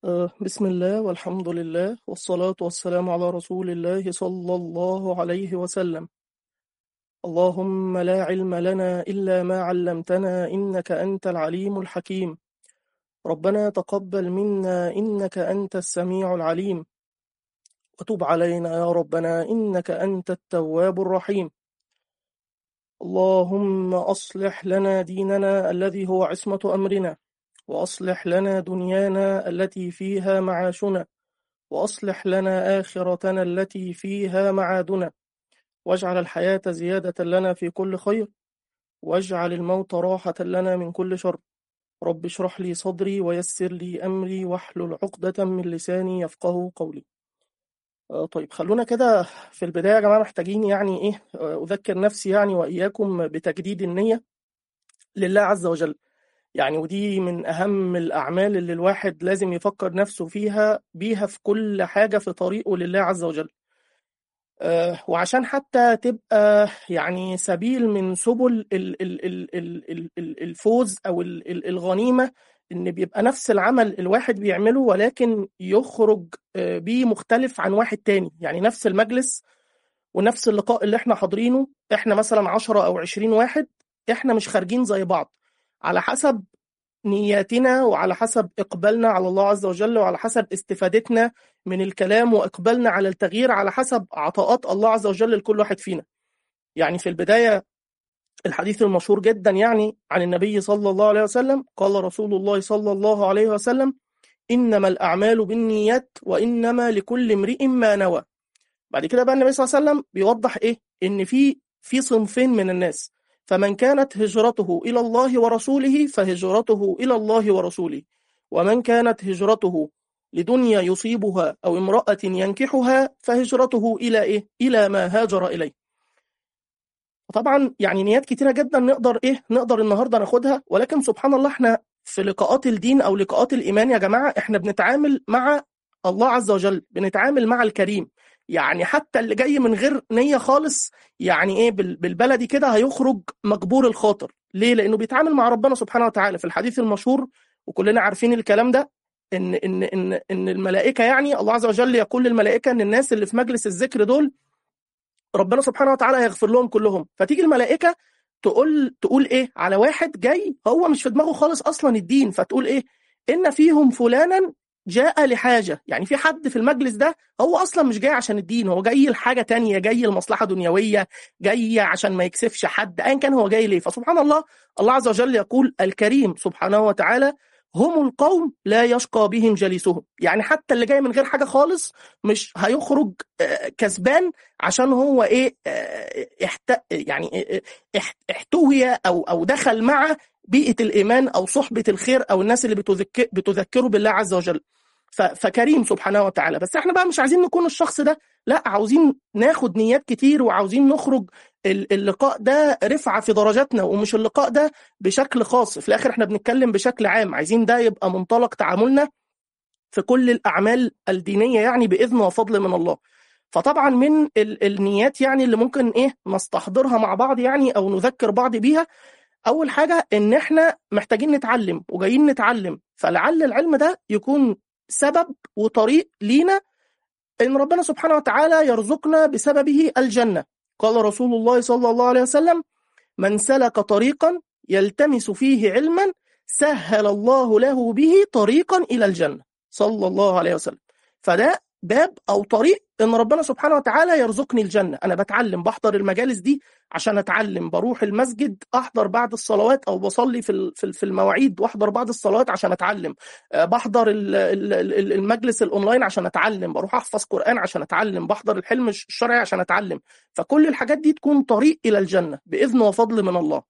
آه، بسم الله والحمد لله والصلاة والسلام على رسول الله صلى الله عليه وسلم اللهم لا علم لنا إلا ما علمتنا إنك أنت العليم الحكيم ربنا تقبل منا إنك أنت السميع العليم وتب علينا يا ربنا إنك أنت التواب الرحيم اللهم أصلح لنا ديننا الذي هو عصمة أمرنا وأصلح لنا دنيانا التي فيها معاشنا وأصلح لنا آخرتنا التي فيها معادنا واجعل الحياة زيادة لنا في كل خير واجعل الموت راحة لنا من كل شر رب اشرح لي صدري ويسر لي أمري واحلل عقدة من لساني يفقه قولي آه، طيب خلونا كده في البداية يا جماعة محتاجين يعني إيه آه، أذكر نفسي يعني وإياكم بتجديد النية لله عز وجل يعني ودي من أهم الأعمال اللي الواحد لازم يفكر نفسه فيها بيها في كل حاجة في طريقه لله عز وجل آه، وعشان حتى تبقى يعني سبيل من سبل ال- ال- ال- ال- ال- ال- الفوز أو ال- ال- الغنيمة إن بيبقى نفس العمل الواحد بيعمله ولكن يخرج آه، بيه مختلف عن واحد تاني يعني نفس المجلس ونفس اللقاء اللي احنا حاضرينه احنا مثلا 10 أو 20 واحد احنا مش خارجين زي بعض على حسب نياتنا وعلى حسب إقبالنا على الله عز وجل وعلى حسب استفادتنا من الكلام وإقبالنا على التغيير على حسب عطاءات الله عز وجل لكل واحد فينا يعني في البداية الحديث المشهور جدا يعني عن النبي صلى الله عليه وسلم قال رسول الله صلى الله عليه وسلم إنما الأعمال بالنيات وإنما لكل امرئ ما نوى بعد كده بقى النبي صلى الله عليه وسلم بيوضح إيه إن في في صنفين من الناس فمن كانت هجرته إلى الله ورسوله فهجرته إلى الله ورسوله ومن كانت هجرته لدنيا يصيبها أو امرأة ينكحها فهجرته إلى إيه؟ إلى ما هاجر إليه. طبعا يعني نيات كتيرة جدا نقدر إيه؟ نقدر النهاردة ناخدها ولكن سبحان الله إحنا في لقاءات الدين أو لقاءات الإيمان يا جماعة إحنا بنتعامل مع الله عز وجل، بنتعامل مع الكريم. يعني حتى اللي جاي من غير نية خالص يعني ايه بال- بالبلدي كده هيخرج مجبور الخاطر ليه لانه بيتعامل مع ربنا سبحانه وتعالى في الحديث المشهور وكلنا عارفين الكلام ده ان ان ان ان الملائكه يعني الله عز وجل يقول للملائكه ان الناس اللي في مجلس الذكر دول ربنا سبحانه وتعالى هيغفر لهم كلهم فتيجي الملائكه تقول تقول ايه على واحد جاي هو مش في دماغه خالص اصلا الدين فتقول ايه ان فيهم فلانا جاء لحاجه يعني في حد في المجلس ده هو اصلا مش جاي عشان الدين هو جاي لحاجه تانية جاي لمصلحه دنيويه جاي عشان ما يكسفش حد ايا كان هو جاي ليه فسبحان الله الله عز وجل يقول الكريم سبحانه وتعالى هم القوم لا يشقى بهم جليسهم يعني حتى اللي جاي من غير حاجه خالص مش هيخرج آه، كسبان عشان هو ايه آه، احت... يعني آه، اح- احتوي او او دخل مع بيئه الايمان او صحبه الخير او الناس اللي بتذكر بتذكره بالله عز وجل ف... فكريم سبحانه وتعالى بس احنا بقى مش عايزين نكون الشخص ده لا عاوزين ناخد نيات كتير وعاوزين نخرج ال- اللقاء ده رفعه في درجاتنا ومش اللقاء ده بشكل خاص في الاخر احنا بنتكلم بشكل عام عايزين ده يبقى منطلق تعاملنا في كل الاعمال الدينيه يعني باذن وفضل من الله فطبعا من ال- النيات يعني اللي ممكن ايه نستحضرها مع بعض يعني او نذكر بعض بيها اول حاجه ان احنا محتاجين نتعلم وجايين نتعلم فلعل العلم ده يكون سبب وطريق لينا ان ربنا سبحانه وتعالى يرزقنا بسببه الجنه قال رسول الله صلى الله عليه وسلم من سلك طريقا يلتمس فيه علما سهل الله له به طريقا الى الجنه صلى الله عليه وسلم فده باب او طريق ان ربنا سبحانه وتعالى يرزقني الجنه انا بتعلم بحضر المجالس دي عشان اتعلم بروح المسجد احضر بعد الصلوات او بصلي في ال- في ال- في المواعيد واحضر بعد الصلوات عشان اتعلم آه، بحضر ال- ال- ال- المجلس الاونلاين عشان اتعلم بروح احفظ قران عشان اتعلم بحضر الحلم الشرعي عشان اتعلم فكل الحاجات دي تكون طريق الى الجنه باذن وفضل من الله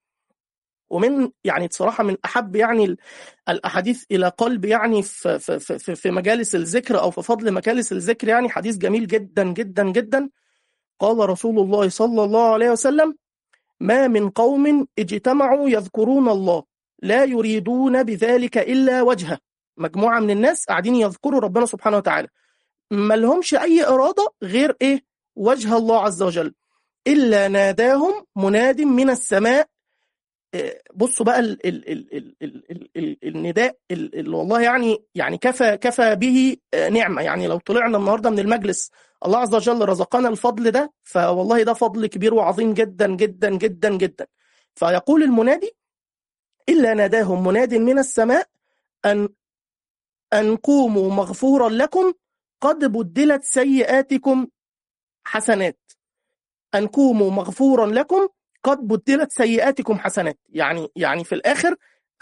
ومن يعني بصراحه من احب يعني ال- الاحاديث الى قلب يعني في في في في مجالس الذكر او في فضل مجالس الذكر يعني حديث جميل جدا جدا جدا قال رسول الله صلى الله عليه وسلم ما من قوم اجتمعوا يذكرون الله لا يريدون بذلك الا وجهه مجموعه من الناس قاعدين يذكروا ربنا سبحانه وتعالى ما لهمش اي اراده غير ايه وجه الله عز وجل الا ناداهم مناد من السماء بصوا بقى ال ال ال ال ال ال ال النداء اللي والله يعني يعني كفى كفى به نعمه يعني لو طلعنا النهارده من المجلس الله عز وجل رزقنا الفضل ده فوالله ده فضل كبير وعظيم جدا جدا جدا جدا فيقول المنادي الا ناداهم مناد من السماء ان ان قوموا مغفورا لكم قد بدلت سيئاتكم حسنات ان قوموا مغفورا لكم قد بدلت سيئاتكم حسنات يعني يعني في الاخر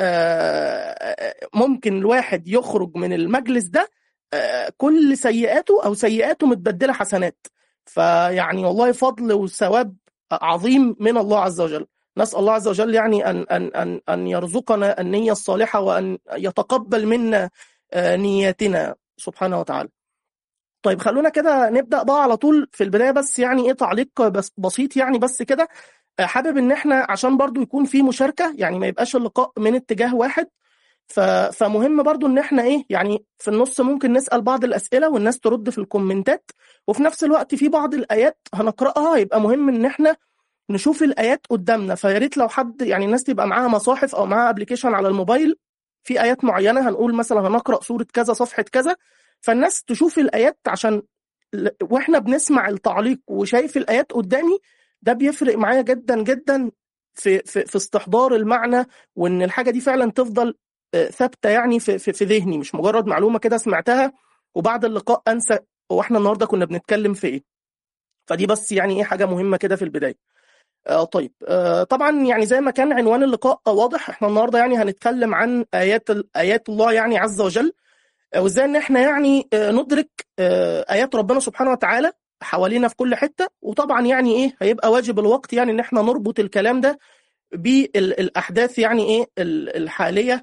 ممكن الواحد يخرج من المجلس ده كل سيئاته او سيئاته متبدله حسنات فيعني والله فضل وثواب عظيم من الله عز وجل نسال الله عز وجل يعني ان ان ان ان يرزقنا النيه الصالحه وان يتقبل منا نياتنا سبحانه وتعالى طيب خلونا كده نبدا بقى على طول في البدايه بس يعني ايه تعليق بس بسيط يعني بس كده حابب ان احنا عشان برضو يكون في مشاركه يعني ما يبقاش اللقاء من اتجاه واحد ف... فمهم برضو ان احنا ايه يعني في النص ممكن نسال بعض الاسئله والناس ترد في الكومنتات وفي نفس الوقت في بعض الايات هنقراها يبقى مهم ان احنا نشوف الايات قدامنا فيا ريت لو حد يعني الناس تبقى معاها مصاحف او معاها ابلكيشن على الموبايل في ايات معينه هنقول مثلا هنقرا سوره كذا صفحه كذا فالناس تشوف الايات عشان واحنا بنسمع التعليق وشايف الايات قدامي ده بيفرق معايا جدا جدا في في في استحضار المعنى وان الحاجه دي فعلا تفضل ثابته يعني في, في في ذهني مش مجرد معلومه كده سمعتها وبعد اللقاء انسى هو احنا النهارده كنا بنتكلم في ايه فدي بس يعني ايه حاجه مهمه كده في البدايه آه طيب آه طبعا يعني زي ما كان عنوان اللقاء واضح احنا النهارده يعني هنتكلم عن ايات ايات الله يعني عز وجل وازاي ان احنا يعني آه ندرك آه ايات ربنا سبحانه وتعالى حوالينا في كل حته وطبعا يعني ايه هيبقى واجب الوقت يعني ان احنا نربط الكلام ده بالاحداث يعني ايه الحاليه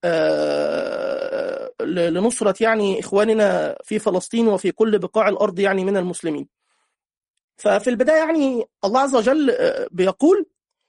آه لنصره يعني اخواننا في فلسطين وفي كل بقاع الارض يعني من المسلمين. ففي البدايه يعني الله عز وجل بيقول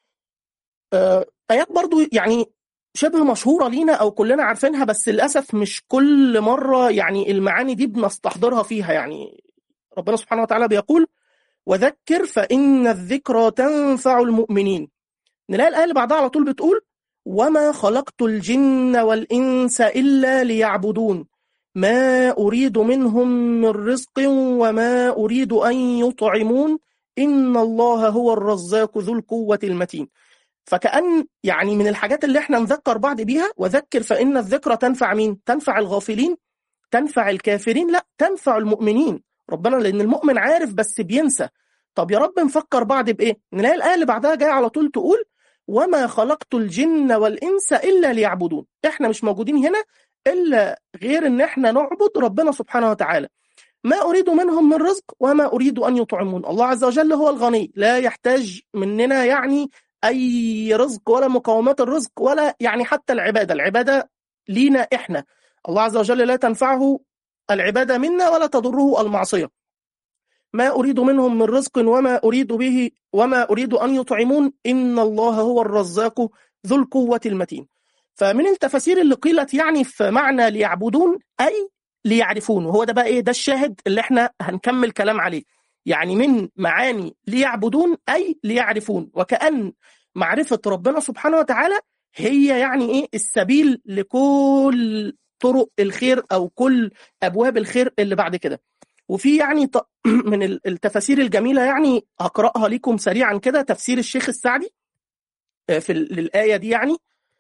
ايات برضو يعني شبه مشهوره لينا او كلنا عارفينها بس للاسف مش كل مره يعني المعاني دي بنستحضرها فيها يعني ربنا سبحانه وتعالى بيقول وذكر فإن الذكرى تنفع المؤمنين نلاقي الآية اللي بعدها على طول بتقول وما خلقت الجن والإنس إلا ليعبدون ما أريد منهم من رزق وما أريد أن يطعمون إن الله هو الرزاق ذو القوة المتين فكأن يعني من الحاجات اللي احنا نذكر بعض بيها وذكر فإن الذكرى تنفع مين؟ تنفع الغافلين؟ تنفع الكافرين؟ لا تنفع المؤمنين ربنا لان المؤمن عارف بس بينسى طب يا رب نفكر بعض بايه نلاقي الايه اللي بعدها جايه على طول تقول وما خلقت الجن والانس الا ليعبدون احنا مش موجودين هنا الا غير ان احنا نعبد ربنا سبحانه وتعالى ما اريد منهم من رزق وما اريد ان يطعمون الله عز وجل هو الغني لا يحتاج مننا يعني اي رزق ولا مقومات الرزق ولا يعني حتى العباده العباده لينا احنا الله عز وجل لا تنفعه العبادة منا ولا تضره المعصية ما أريد منهم من رزق وما أريد به وما أريد أن يطعمون إن الله هو الرزاق ذو القوة المتين فمن التفاسير اللي قيلت يعني في معنى ليعبدون أي ليعرفون وهو ده بقى إيه ده الشاهد اللي احنا هنكمل كلام عليه يعني من معاني ليعبدون أي ليعرفون وكأن معرفة ربنا سبحانه وتعالى هي يعني إيه السبيل لكل طرق الخير او كل ابواب الخير اللي بعد كده وفي يعني من التفاسير الجميله يعني هقراها لكم سريعا كده تفسير الشيخ السعدي في الايه دي يعني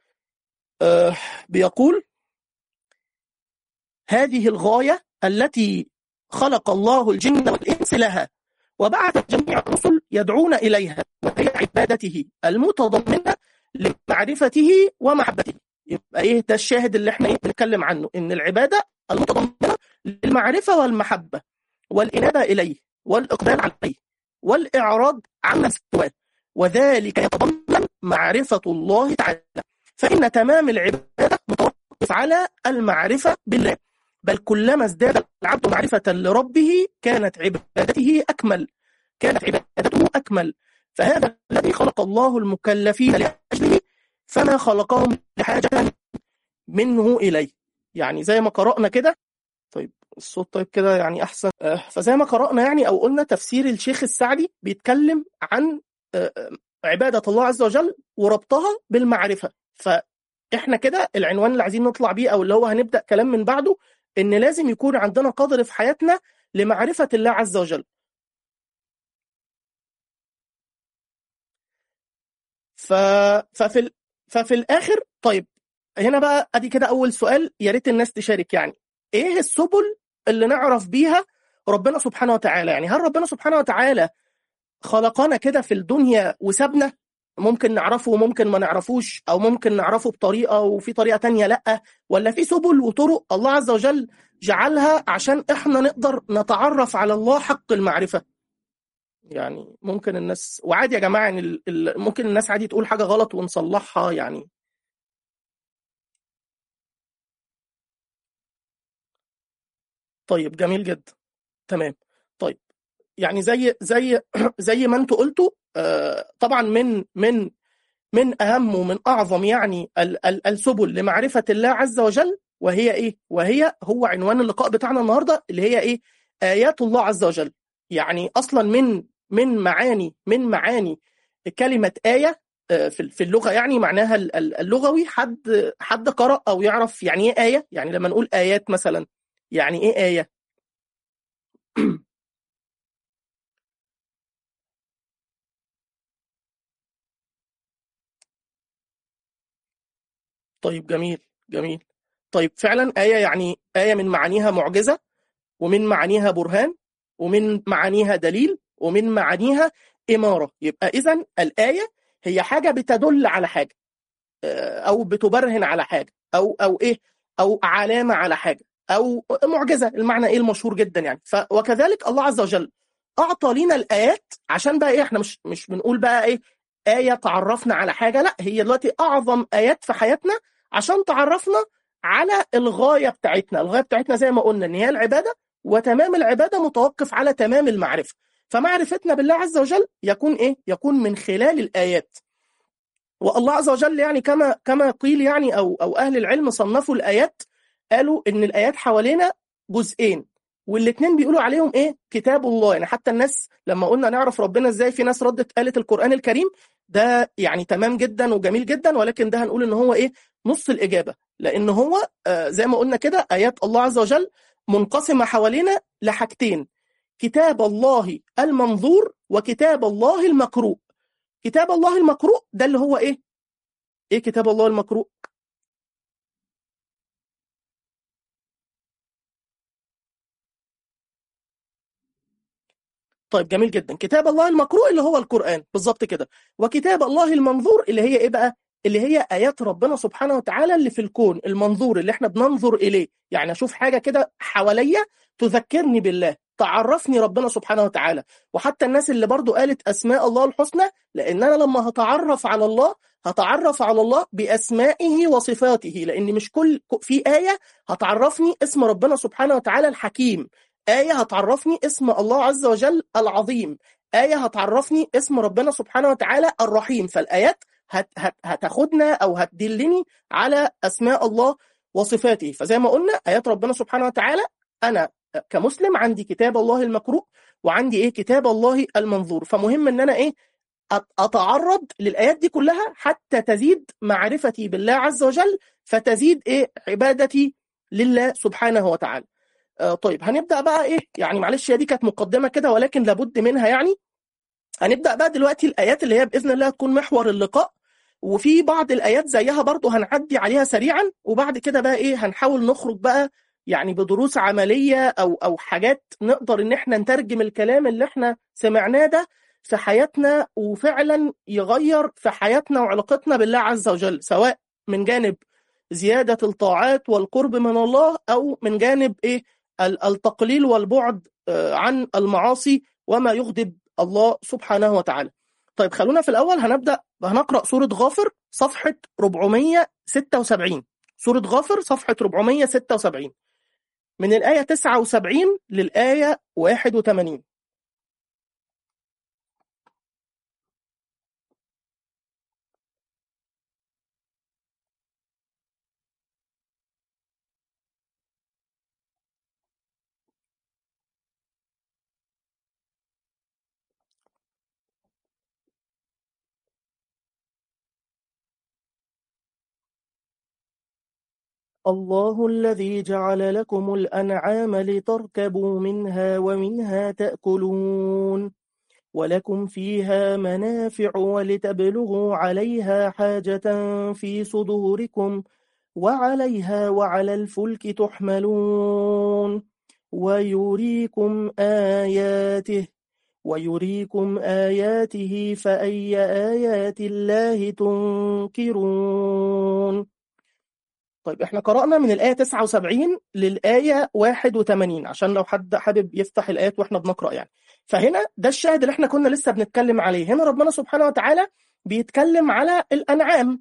بيقول هذه الغايه التي خلق الله الجن والانس لها وبعث جميع الرسل يدعون اليها وهي عبادته المتضمنه لمعرفته ومحبته يبقى ايه ده الشاهد اللي احنا ايه بنتكلم عنه ان العباده المتضمنه للمعرفه والمحبه والانابه اليه والاقبال عليه والاعراض عما سواه وذلك يتضمن معرفه الله تعالى فان تمام العباده متوقف على المعرفه بالله بل كلما ازداد العبد معرفه لربه كانت عبادته اكمل كانت عبادته اكمل فهذا الذي خلق الله المكلفين لاجله فما خلقهم لحاجة منه إليه يعني زي ما قرأنا كده طيب الصوت طيب كده يعني أحسن آه فزي ما قرأنا يعني أو قلنا تفسير الشيخ السعدي بيتكلم عن آه عبادة الله عز وجل وربطها بالمعرفة فإحنا كده العنوان اللي عايزين نطلع بيه أو اللي هو هنبدأ كلام من بعده إن لازم يكون عندنا قدر في حياتنا لمعرفة الله عز وجل ف... ففي ال... ففي الآخر طيب هنا بقى أدي كده أول سؤال يا ريت الناس تشارك يعني إيه السبل اللي نعرف بيها ربنا سبحانه وتعالى يعني هل ربنا سبحانه وتعالى خلقنا كده في الدنيا وسابنا ممكن نعرفه وممكن ما نعرفوش او ممكن نعرفه بطريقه وفي طريقه تانية لا ولا في سبل وطرق الله عز وجل جعلها عشان احنا نقدر نتعرف على الله حق المعرفه يعني ممكن الناس وعادي يا جماعه يعني ال- ال- ممكن الناس عادي تقول حاجه غلط ونصلحها يعني طيب جميل جدا تمام طيب يعني زي زي زي ما انتوا قلتوا آه، طبعا من من من اهم ومن اعظم يعني ال- ال- السبل لمعرفه الله عز وجل وهي ايه؟ وهي هو عنوان اللقاء بتاعنا النهارده اللي هي ايه؟ ايات الله عز وجل. يعني اصلا من من معاني من معاني كلمه ايه آه، في في اللغه يعني معناها ال- ال- اللغوي حد حد قرأ او يعرف يعني ايه ايه؟ يعني لما نقول ايات مثلا يعني ايه ايه؟ طيب جميل جميل طيب فعلا آية يعني آية من معانيها معجزة ومن معانيها برهان ومن معانيها دليل ومن معانيها إمارة يبقى إذا الآية هي حاجة بتدل على حاجة آه، أو بتبرهن على حاجة أو أو إيه أو علامة على حاجة أو معجزة المعنى إيه المشهور جدا يعني ف وكذلك الله عز وجل أعطى لنا الآيات عشان بقى إيه إحنا مش مش بنقول بقى إيه آية تعرفنا على حاجة لا هي دلوقتي أعظم آيات في حياتنا عشان تعرفنا على الغاية بتاعتنا الغاية بتاعتنا زي ما قلنا إن هي العبادة وتمام العبادة متوقف على تمام المعرفة فمعرفتنا بالله عز وجل يكون إيه؟ يكون من خلال الآيات والله عز وجل يعني كما كما قيل يعني أو أو أهل العلم صنفوا الآيات قالوا إن الآيات حوالينا جزئين والاثنين بيقولوا عليهم ايه كتاب الله يعني حتى الناس لما قلنا نعرف ربنا ازاي في ناس ردت قالت القرآن الكريم ده يعني تمام جدا وجميل جدا ولكن ده هنقول ان هو ايه نص الإجابة لأن هو آه زي ما قلنا كده آيات الله عز وجل منقسمة حوالينا لحاجتين كتاب الله المنظور وكتاب الله المقروء كتاب الله المقروء ده اللي هو ايه ايه كتاب الله المقروء طيب جميل جدا كتاب الله المقروء اللي هو القرآن بالظبط كده وكتاب الله المنظور اللي هي ايه بقى اللي هي آيات ربنا سبحانه وتعالى اللي في الكون المنظور اللي احنا بننظر إليه يعني أشوف حاجة كده حواليا تذكرني بالله تعرفني ربنا سبحانه وتعالى وحتى الناس اللي برضو قالت أسماء الله الحسنى لأن أنا لما هتعرف على الله هتعرف على الله بأسمائه وصفاته لأن مش كل في آية هتعرفني اسم ربنا سبحانه وتعالى الحكيم آية هتعرفني اسم الله عز وجل العظيم آية هتعرفني اسم ربنا سبحانه وتعالى الرحيم فالآيات هت هت هتاخدنا أو هتدلني على أسماء الله وصفاته فزي ما قلنا آيات ربنا سبحانه وتعالى أنا كمسلم عندي كتاب الله المقروء وعندي إيه كتاب الله المنظور فمهم إن أنا إيه أتعرض للآيات دي كلها حتى تزيد معرفتي بالله عز وجل فتزيد إيه عبادتي لله سبحانه وتعالى آه طيب هنبدا بقى ايه يعني معلش هي دي كانت مقدمه كده ولكن لابد منها يعني هنبدا بقى دلوقتي الايات اللي هي باذن الله تكون محور اللقاء وفي بعض الايات زيها برضو هنعدي عليها سريعا وبعد كده بقى ايه هنحاول نخرج بقى يعني بدروس عمليه او او حاجات نقدر ان احنا نترجم الكلام اللي احنا سمعناه ده في حياتنا وفعلا يغير في حياتنا وعلاقتنا بالله عز وجل سواء من جانب زياده الطاعات والقرب من الله او من جانب ايه التقليل والبعد عن المعاصي وما يغضب الله سبحانه وتعالى طيب خلونا في الأول هنبدأ هنقرأ سورة غافر صفحة 476 سورة غافر صفحة 476 من الآية 79 للآية 81 الله الذي جعل لكم الأنعام لتركبوا منها ومنها تأكلون ولكم فيها منافع ولتبلغوا عليها حاجة في صدوركم وعليها وعلى الفلك تحملون ويريكم آياته ويريكم آياته فأي آيات الله تنكرون طيب احنا قرأنا من الآية 79 للآية 81 عشان لو حد حابب يفتح الآيات واحنا بنقرأ يعني فهنا ده الشاهد اللي احنا كنا لسه بنتكلم عليه هنا ربنا سبحانه وتعالى بيتكلم على الأنعام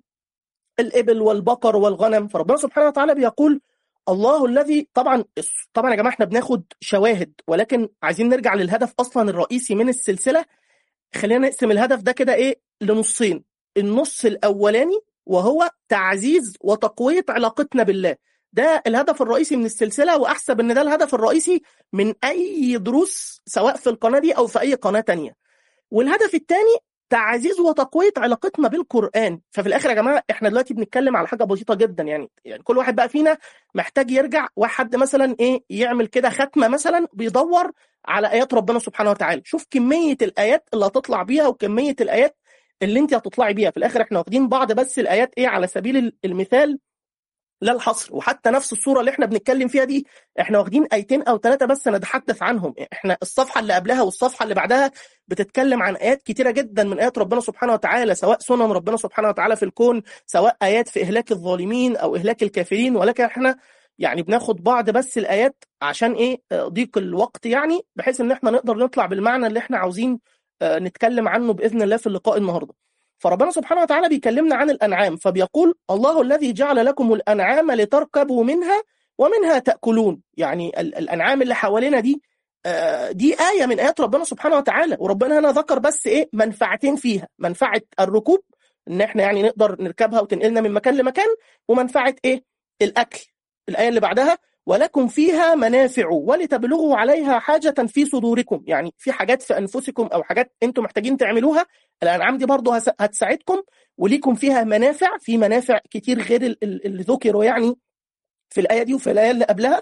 الإبل والبقر والغنم فربنا سبحانه وتعالى بيقول الله الذي طبعا طبعا يا جماعة احنا بناخد شواهد ولكن عايزين نرجع للهدف أصلا الرئيسي من السلسلة خلينا نقسم الهدف ده كده ايه لنصين النص الأولاني وهو تعزيز وتقوية علاقتنا بالله ده الهدف الرئيسي من السلسلة وأحسب أن ده الهدف الرئيسي من أي دروس سواء في القناة دي أو في أي قناة تانية والهدف الثاني تعزيز وتقوية علاقتنا بالقرآن ففي الآخر يا جماعة إحنا دلوقتي بنتكلم على حاجة بسيطة جدا يعني يعني كل واحد بقى فينا محتاج يرجع واحد مثلا إيه يعمل كده ختمة مثلا بيدور على آيات ربنا سبحانه وتعالى شوف كمية الآيات اللي هتطلع بيها وكمية الآيات اللي انت هتطلعي بيها في الاخر احنا واخدين بعض بس الايات ايه على سبيل المثال لا الحصر وحتى نفس الصوره اللي احنا بنتكلم فيها دي احنا واخدين ايتين او ثلاثه بس نتحدث عنهم احنا الصفحه اللي قبلها والصفحه اللي بعدها بتتكلم عن ايات كتيره جدا من ايات ربنا سبحانه وتعالى سواء سنن ربنا سبحانه وتعالى في الكون سواء ايات في اهلاك الظالمين او اهلاك الكافرين ولكن احنا يعني بناخد بعض بس الايات عشان ايه ضيق الوقت يعني بحيث ان احنا نقدر نطلع بالمعنى اللي احنا عاوزين نتكلم عنه باذن الله في اللقاء النهارده فربنا سبحانه وتعالى بيكلمنا عن الأنعام فبيقول الله الذي جعل لكم الأنعام لتركبوا منها ومنها تأكلون يعني الأنعام اللي حوالينا دي دي آية من آيات ربنا سبحانه وتعالى وربنا هنا ذكر بس إيه منفعتين فيها منفعة الركوب إن إحنا يعني نقدر نركبها وتنقلنا من مكان لمكان ومنفعة إيه الأكل الآية اللي بعدها ولكم فيها منافع ولتبلغوا عليها حاجة في صدوركم يعني في حاجات في أنفسكم أو حاجات أنتم محتاجين تعملوها الأنعام دي برضو هتساعدكم وليكم فيها منافع في منافع كتير غير اللي ذكروا يعني في الآية دي وفي الآية اللي قبلها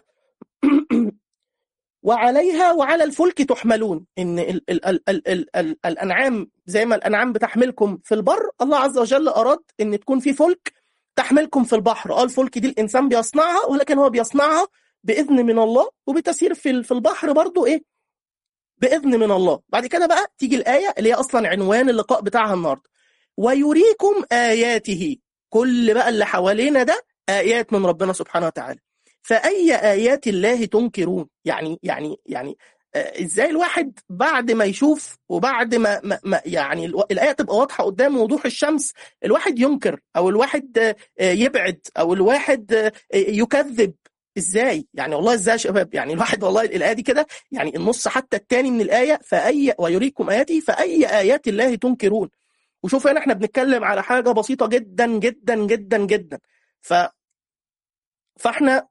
وعليها وعلى الفلك تحملون إن ال ال ال ال ال ال الأنعام زي ما الأنعام بتحملكم في البر الله عز وجل أراد إن تكون في فلك تحملكم في البحر اه الفلك دي الانسان بيصنعها ولكن هو بيصنعها باذن من الله وبتسير في في البحر برضو ايه باذن من الله بعد كده بقى تيجي الايه اللي هي اصلا عنوان اللقاء بتاعها النهارده ويريكم اياته كل بقى اللي حوالينا ده ايات من ربنا سبحانه وتعالى فاي ايات الله تنكرون يعني يعني يعني آه ازاي الواحد بعد ما يشوف وبعد ما, ما, ما يعني الايه تبقى واضحه قدامه وضوح الشمس الواحد ينكر او الواحد آه يبعد او الواحد آه يكذب ازاي يعني والله ازاي يا شباب يعني الواحد والله الايه دي كده يعني النص حتى الثاني من الايه فاي ويريكم اياتي فاي ايات الله تنكرون وشوف هنا احنا بنتكلم على حاجه بسيطه جدا جدا جدا جدا ف فاحنا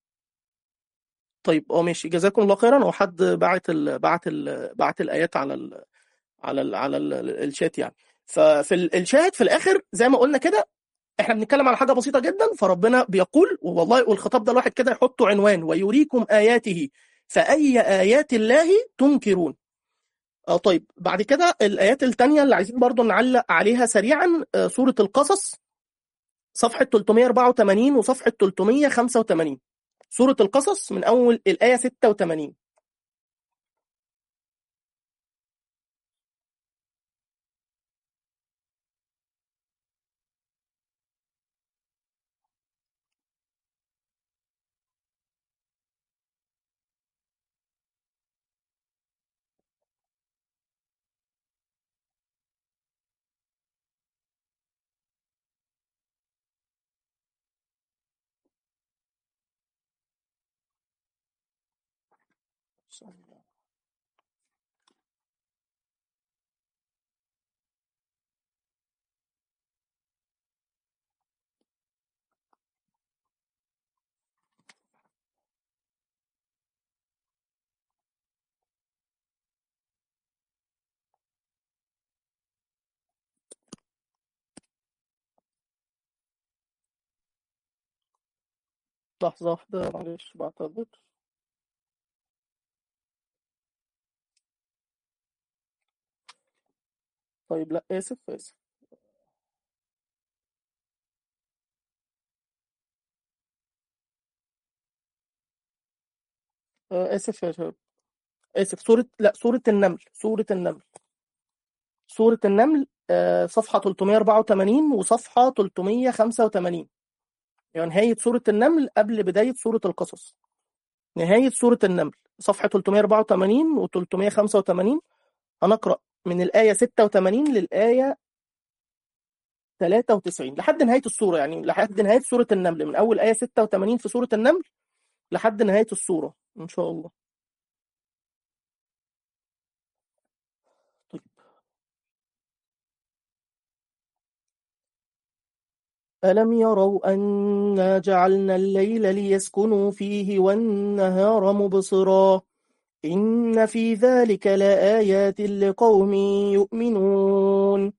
طيب اه ماشي جزاكم الله خيرا هو حد بعت ال بعت ال بعت الايات على ال على ال على ال الشات يعني ففي الشات في الاخر زي ما قلنا كده احنا بنتكلم على حاجه بسيطه جدا فربنا بيقول والله والخطاب ده الواحد كده يحطه عنوان ويريكم اياته فاي ايات الله تنكرون اه طيب بعد كده الايات الثانيه اللي عايزين برضو نعلق عليها سريعا سوره القصص صفحه 384 وصفحه 385 سورة القصص من أول الآية 86 لحظة واحدة معلش بعتذر طيب لا آسف آسف آه، آسف يا شباب آسف سورة لا سورة النمل سورة النمل سورة النمل آه، صفحة 384 وصفحة 385 يعني نهاية سورة النمل قبل بداية سورة القصص نهاية سورة النمل صفحة 384 و 385 هنقرأ من الآية 86 للآية 93 لحد نهاية السورة يعني لحد نهاية سورة النمل من أول آية 86 في سورة النمل لحد نهاية السورة إن شاء الله طيب ألم يروا أنا جعلنا الليل ليسكنوا فيه والنهار مبصرا إن في ذلك لآيات لقوم يؤمنون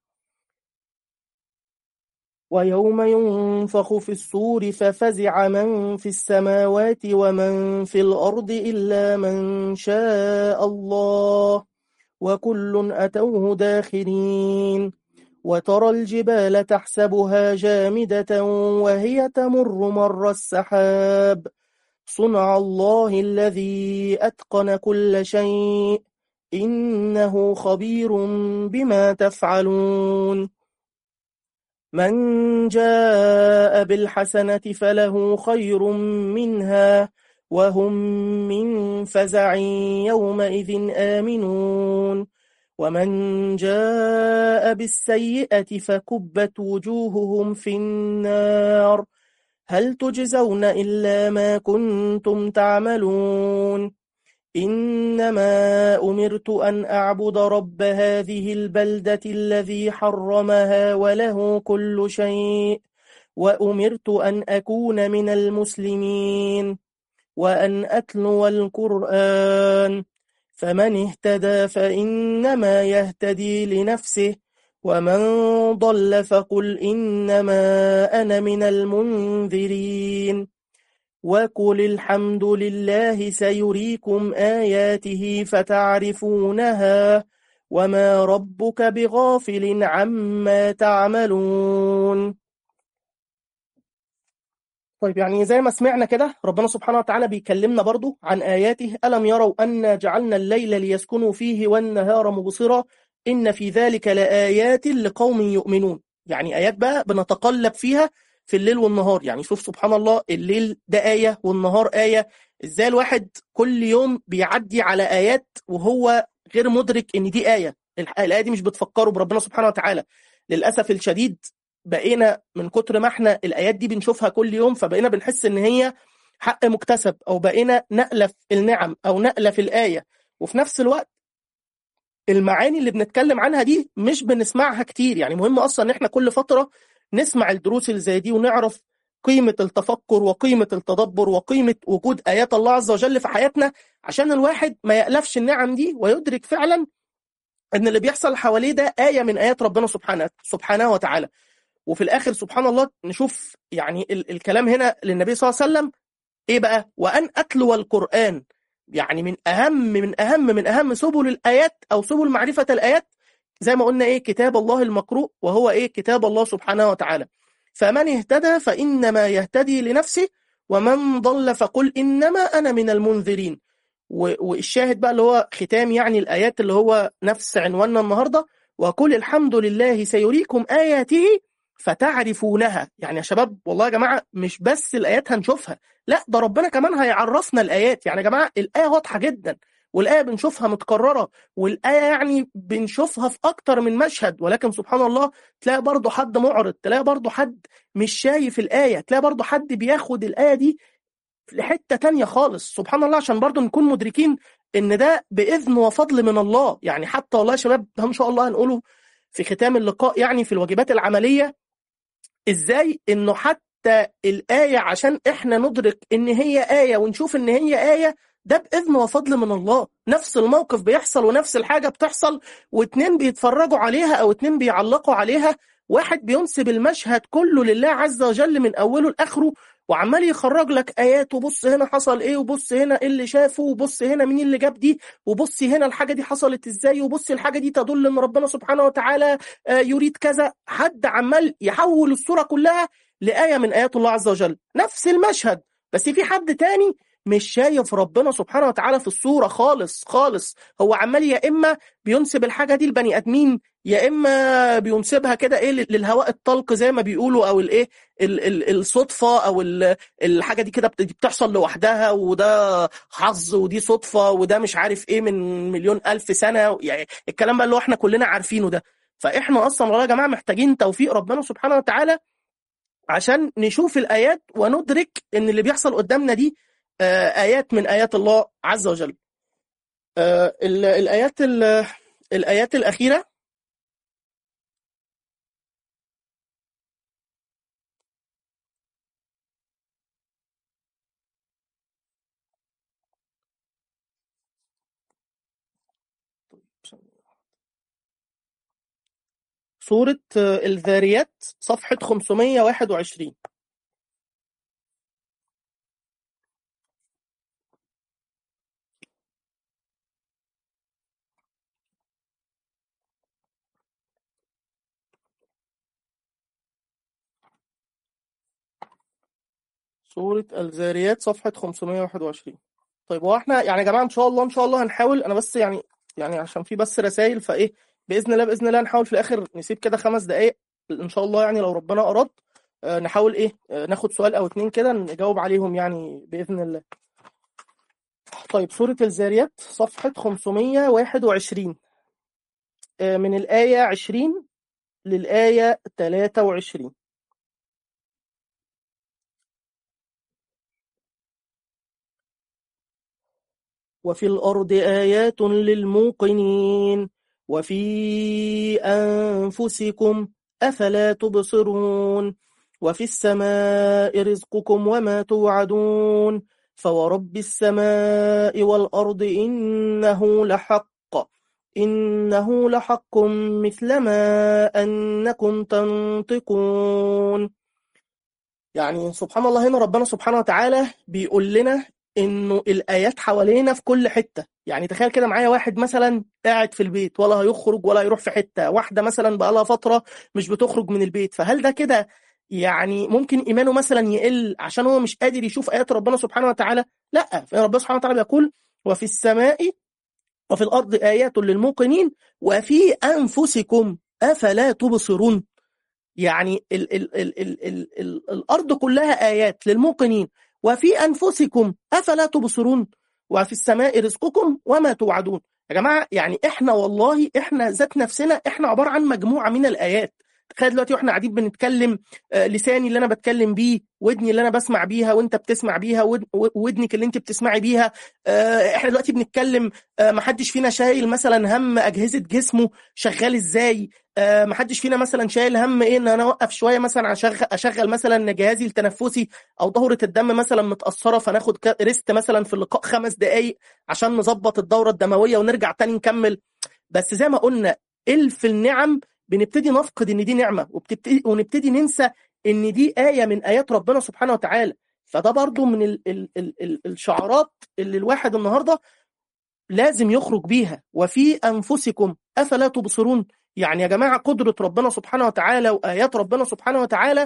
ويوم ينفخ في الصور ففزع من في السماوات ومن في الأرض إلا من شاء الله وكل أتوه داخرين وترى الجبال تحسبها جامدة وهي تمر مر السحاب صنع الله الذي أتقن كل شيء إنه خبير بما تفعلون من جاء بالحسنة فله خير منها وهم من فزع يومئذ آمنون ومن جاء بالسيئة فكبت وجوههم في النار هل تجزون إلا ما كنتم تعملون إنما أمرت أن أعبد رب هذه البلدة الذي حرمها وله كل شيء وأمرت أن أكون من المسلمين وأن أتلو القرآن فمن اهتدى فإنما يهتدي لنفسه ومن ضل فقل إنما أنا من المنذرين وقل الحمد لله سيريكم آياته فتعرفونها وما ربك بغافل عما تعملون طيب يعني زي ما سمعنا كده ربنا سبحانه وتعالى بيكلمنا برضو عن آياته ألم يروا أن جعلنا الليل ليسكنوا فيه والنهار مبصرا إن في ذلك لآيات لقوم يؤمنون يعني آيات بقى بنتقلب فيها في الليل والنهار يعني شوف سبحان الله الليل ده آية والنهار آية إزاي الواحد كل يوم بيعدي على آيات وهو غير مدرك إن دي آية الآية دي مش بتفكره بربنا سبحانه وتعالى للأسف الشديد بقينا من كتر ما احنا الآيات دي بنشوفها كل يوم فبقينا بنحس إن هي حق مكتسب أو بقينا نألف النعم أو نألف الآية وفي نفس الوقت المعاني اللي بنتكلم عنها دي مش بنسمعها كتير يعني مهم أصلا إن احنا كل فترة نسمع الدروس اللي زي دي ونعرف قيمة التفكر وقيمة التدبر وقيمة وجود آيات الله عز وجل في حياتنا عشان الواحد ما يألفش النعم دي ويدرك فعلا ان اللي بيحصل حواليه ده آية من آيات ربنا سبحانه سبحانه وتعالى وفي الآخر سبحان الله نشوف يعني ال الكلام هنا للنبي صلى الله عليه وسلم ايه بقى وأن أتلو القرآن يعني من أهم من أهم من أهم سبل الآيات أو سبل معرفة الآيات زي ما قلنا ايه كتاب الله المقروء وهو ايه كتاب الله سبحانه وتعالى فمن اهتدى فإنما يهتدي لنفسه ومن ضل فقل إنما أنا من المنذرين والشاهد بقى اللي هو ختام يعني الآيات اللي هو نفس عنواننا النهاردة وقل الحمد لله سيريكم آياته فتعرفونها يعني يا شباب والله يا جماعة مش بس الآيات هنشوفها لا ده ربنا كمان هيعرفنا الآيات يعني يا جماعة الآية واضحة جدا والآية بنشوفها متكررة والآية يعني بنشوفها في أكتر من مشهد ولكن سبحان الله تلاقي برضه حد معرض تلاقي برضه حد مش شايف الآية تلاقي برضه حد بياخد الآية دي لحتة تانية خالص سبحان الله عشان برضه نكون مدركين إن ده بإذن وفضل من الله يعني حتى والله يا شباب ده إن شاء الله هنقوله في ختام اللقاء يعني في الواجبات العملية إزاي إنه حتى الآية عشان إحنا ندرك إن هي آية ونشوف إن هي آية ده بإذن وفضل من الله نفس الموقف بيحصل ونفس الحاجة بتحصل واتنين بيتفرجوا عليها أو اتنين بيعلقوا عليها واحد بينسب المشهد كله لله عز وجل من أوله لآخره وعمال يخرج لك ايات وبص هنا حصل ايه وبص هنا ايه اللي شافه وبص هنا مين اللي جاب دي وبص هنا الحاجه دي حصلت ازاي وبص الحاجه دي تدل ان ربنا سبحانه وتعالى آه، يريد كذا حد عمال يحول الصوره كلها لايه من ايات الله عز وجل نفس المشهد بس في حد تاني مش شايف ربنا سبحانه وتعالى في الصوره خالص خالص هو عمال يا اما بينسب الحاجه دي لبني ادمين يا اما بينسبها كده ايه للهواء الطلق زي ما بيقولوا او الايه ال- ال- الصدفه او ال- الحاجه دي كده بت- دي بتحصل لوحدها وده حظ ودي صدفه وده مش عارف ايه من مليون الف سنه يعني الكلام بقى اللي هو احنا كلنا عارفينه ده فاحنا اصلا والله يا جماعه محتاجين توفيق ربنا سبحانه وتعالى عشان نشوف الايات وندرك ان اللي بيحصل قدامنا دي آه، ايات من ايات الله عز وجل آه، ال- الايات ال- الايات الاخيره سورة آه، الذاريات صفحة 521 سورة الذاريات صفحة 521 طيب هو احنا يعني يا جماعة ان شاء الله ان شاء الله هنحاول انا بس يعني يعني عشان في بس رسائل فايه بإذن الله بإذن الله نحاول في الآخر نسيب كده خمس دقايق ان شاء الله يعني لو ربنا أراد آه، نحاول ايه آه، ناخد سؤال او اتنين كده نجاوب عليهم يعني بإذن الله طيب سورة الذاريات صفحة 521 آه، من الآية 20 للآية 23 وفي الأرض آيات للموقنين وفي أنفسكم أفلا تبصرون وفي السماء رزقكم وما توعدون فورب السماء والأرض إنه لحق إنه لحق مثل ما أنكم تنطقون يعني سبحان الله هنا ربنا سبحانه وتعالى بيقول لنا انه الايات حوالينا في كل حته يعني تخيل كده معايا واحد مثلا قاعد في البيت ولا هيخرج ولا هيروح في حته واحده مثلا بقى لها فتره مش بتخرج من البيت فهل ده كده يعني ممكن ايمانه مثلا يقل عشان هو مش قادر يشوف ايات ربنا سبحانه وتعالى لا ربنا سبحانه وتعالى بيقول وفي السماء وفي الارض ايات للموقنين وفي انفسكم افلا تبصرون يعني ال ال ال ال ال ال الأرض كلها آيات للموقنين وفي أنفسكم أفلا تبصرون وفي السماء رزقكم وما توعدون يا جماعة يعني إحنا والله إحنا ذات نفسنا إحنا عبارة عن مجموعة من الآيات تخيل دلوقتي واحنا قاعدين بنتكلم آه، لساني اللي انا بتكلم بيه ودني اللي انا بسمع بيها وانت بتسمع بيها ود- ودنك اللي انت بتسمعي بيها آه، احنا دلوقتي بنتكلم آه، محدش فينا شايل مثلا هم اجهزه جسمه شغال ازاي آه، محدش فينا مثلا شايل هم ايه ان انا اوقف شويه مثلا اشغل اشغل مثلا جهازي التنفسي او دوره الدم مثلا متاثره فناخد ك- ريست مثلا في اللقاء خمس دقائق عشان نظبط الدوره الدمويه ونرجع تاني نكمل بس زي ما قلنا الف النعم بنبتدي نفقد ان دي نعمه وبتبتدي ونبتدي ننسى ان دي ايه من ايات ربنا سبحانه وتعالى فده برضو من ال ال ال ال الشعارات اللي الواحد النهارده لازم يخرج بيها وفي انفسكم افلا تبصرون يعني يا جماعه قدره ربنا سبحانه وتعالى وايات ربنا سبحانه وتعالى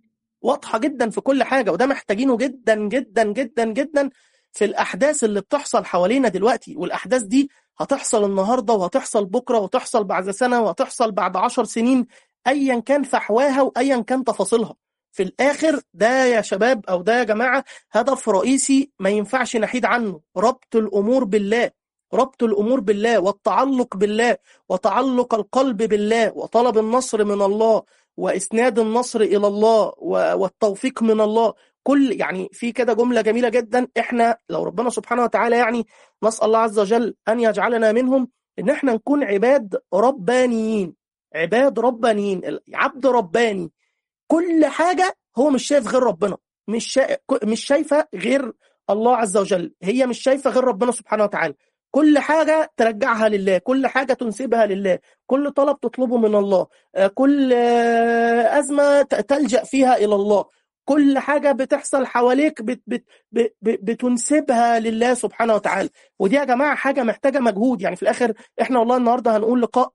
واضحه جدا في كل حاجه وده محتاجينه جدا جدا جدا جدا في الاحداث اللي بتحصل حوالينا دلوقتي والاحداث دي هتحصل النهارده وهتحصل بكره وتحصل بعد سنه وهتحصل بعد عشر سنين ايا كان فحواها وايا كان تفاصيلها في الاخر ده يا شباب او ده يا جماعه هدف رئيسي ما ينفعش نحيد عنه ربط الامور بالله ربط الامور بالله والتعلق بالله وتعلق القلب بالله وطلب النصر من الله واسناد النصر الى الله و- والتوفيق من الله كل يعني في كده جمله جميله جدا احنا لو ربنا سبحانه وتعالى يعني نسال الله عز وجل ان يجعلنا منهم ان احنا نكون عباد ربانيين عباد ربانيين عبد رباني كل حاجه هو مش شايف غير ربنا مش شا... مش شايفه غير الله عز وجل هي مش شايفه غير ربنا سبحانه وتعالى كل حاجه ترجعها لله كل حاجه تنسبها لله كل طلب تطلبه من الله آه، كل آه، ازمه ت- تلجا فيها الى الله كل حاجة بتحصل حواليك بت بت بت بتنسبها لله سبحانه وتعالى ودي يا جماعة حاجة محتاجة مجهود يعني في الآخر إحنا والله النهاردة هنقول لقاء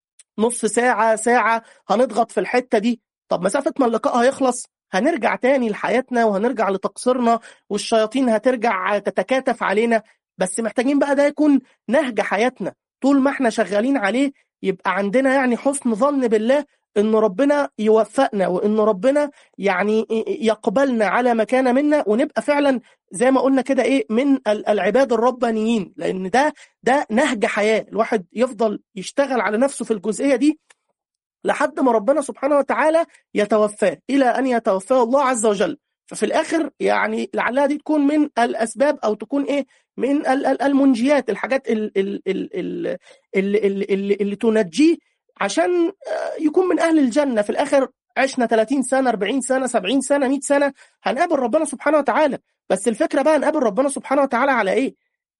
نص ساعة ساعة هنضغط في الحتة دي طب مسافة ما اللقاء هيخلص هنرجع تاني لحياتنا وهنرجع لتقصيرنا والشياطين هترجع تتكاتف علينا بس محتاجين بقى ده يكون نهج حياتنا طول ما احنا شغالين عليه يبقى عندنا يعني حسن ظن بالله ان ربنا يوفقنا وان ربنا يعني يقبلنا على ما كان منا ونبقى فعلا زي ما قلنا كده ايه من العباد الربانيين لان ده ده نهج حياه الواحد يفضل يشتغل على نفسه في الجزئيه دي لحد ما ربنا سبحانه وتعالى يتوفاه الى ان يتوفاه الله عز وجل ففي الاخر يعني لعلها دي تكون من الاسباب او تكون ايه من المنجيات الحاجات اللي, اللي, اللي, اللي تنجيه عشان يكون من اهل الجنه في الاخر عشنا 30 سنه 40 سنه 70 سنه 100 سنه هنقابل ربنا سبحانه وتعالى بس الفكره بقى نقابل ربنا سبحانه وتعالى على ايه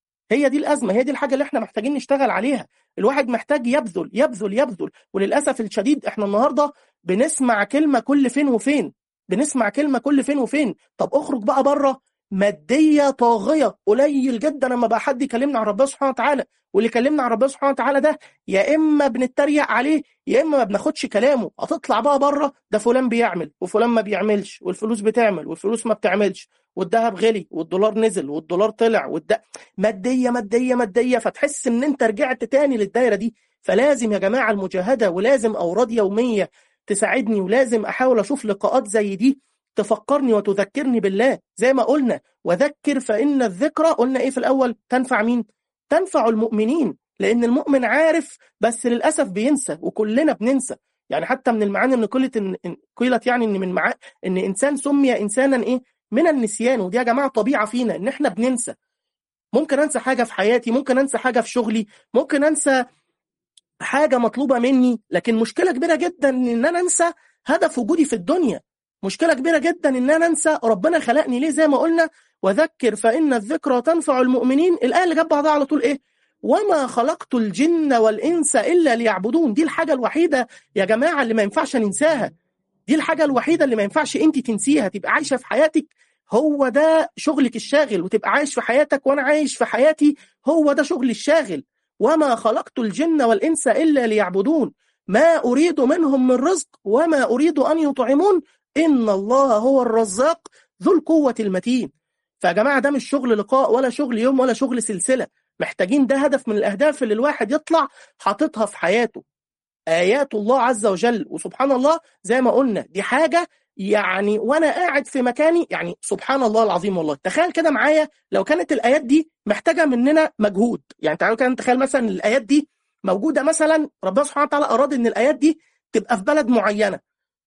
هي دي الازمه هي دي الحاجه اللي احنا محتاجين نشتغل عليها الواحد محتاج يبذل يبذل يبذل وللاسف الشديد احنا النهارده بنسمع كلمه كل فين وفين بنسمع كلمه كل فين وفين طب اخرج بقى بره ماديه طاغيه قليل جدا لما بقى حد يكلمنا عن ربنا سبحانه وتعالى واللي كلمنا عن ربنا سبحانه وتعالى ده يا اما بنتريق عليه يا اما ما بناخدش كلامه هتطلع بقى بره ده فلان بيعمل وفلان ما بيعملش والفلوس بتعمل والفلوس ما بتعملش والذهب غلي والدولار نزل والدولار طلع والد... ماديه ماديه ماديه فتحس ان انت رجعت تاني للدايره دي فلازم يا جماعه المجاهده ولازم اوراد يوميه تساعدني ولازم احاول اشوف لقاءات زي دي تفكرني وتذكرني بالله زي ما قلنا وذكر فإن الذكرى قلنا إيه في الأول تنفع مين تنفع المؤمنين لأن المؤمن عارف بس للأسف بينسى وكلنا بننسى يعني حتى من المعاني ان قيلت ان قيلت يعني ان من مع... ان انسان سمي انسانا ايه من النسيان ودي يا جماعه طبيعه فينا ان احنا بننسى ممكن انسى حاجه في حياتي ممكن انسى حاجه في شغلي ممكن انسى حاجه مطلوبه مني لكن مشكله كبيره جدا ان انا انسى هدف وجودي في الدنيا مشكله كبيره جدا ان انا انسى ربنا خلقني ليه زي ما قلنا وذكر فان الذكرى تنفع المؤمنين الايه اللي جنب بعضها على طول ايه وما خلقت الجن والانس الا ليعبدون دي الحاجه الوحيده يا جماعه اللي ما ينفعش ننساها دي الحاجه الوحيده اللي ما ينفعش انت تنسيها تبقى عايشه في حياتك هو ده شغلك الشاغل وتبقى عايش في حياتك وانا عايش في حياتي هو ده شغلي الشاغل وما خلقت الجن والانس الا ليعبدون ما اريد منهم من رزق وما اريد ان يطعمون إن الله هو الرزاق ذو القوة المتين فيا جماعة ده مش شغل لقاء ولا شغل يوم ولا شغل سلسلة محتاجين ده هدف من الأهداف اللي الواحد يطلع حاططها في حياته آيات الله عز وجل وسبحان الله زي ما قلنا دي حاجة يعني وأنا قاعد في مكاني يعني سبحان الله العظيم والله تخيل كده معايا لو كانت الآيات دي محتاجة مننا مجهود يعني تعالوا كده نتخيل مثلا الآيات دي موجودة مثلا ربنا سبحانه وتعالى أراد إن الآيات دي تبقى في بلد معينة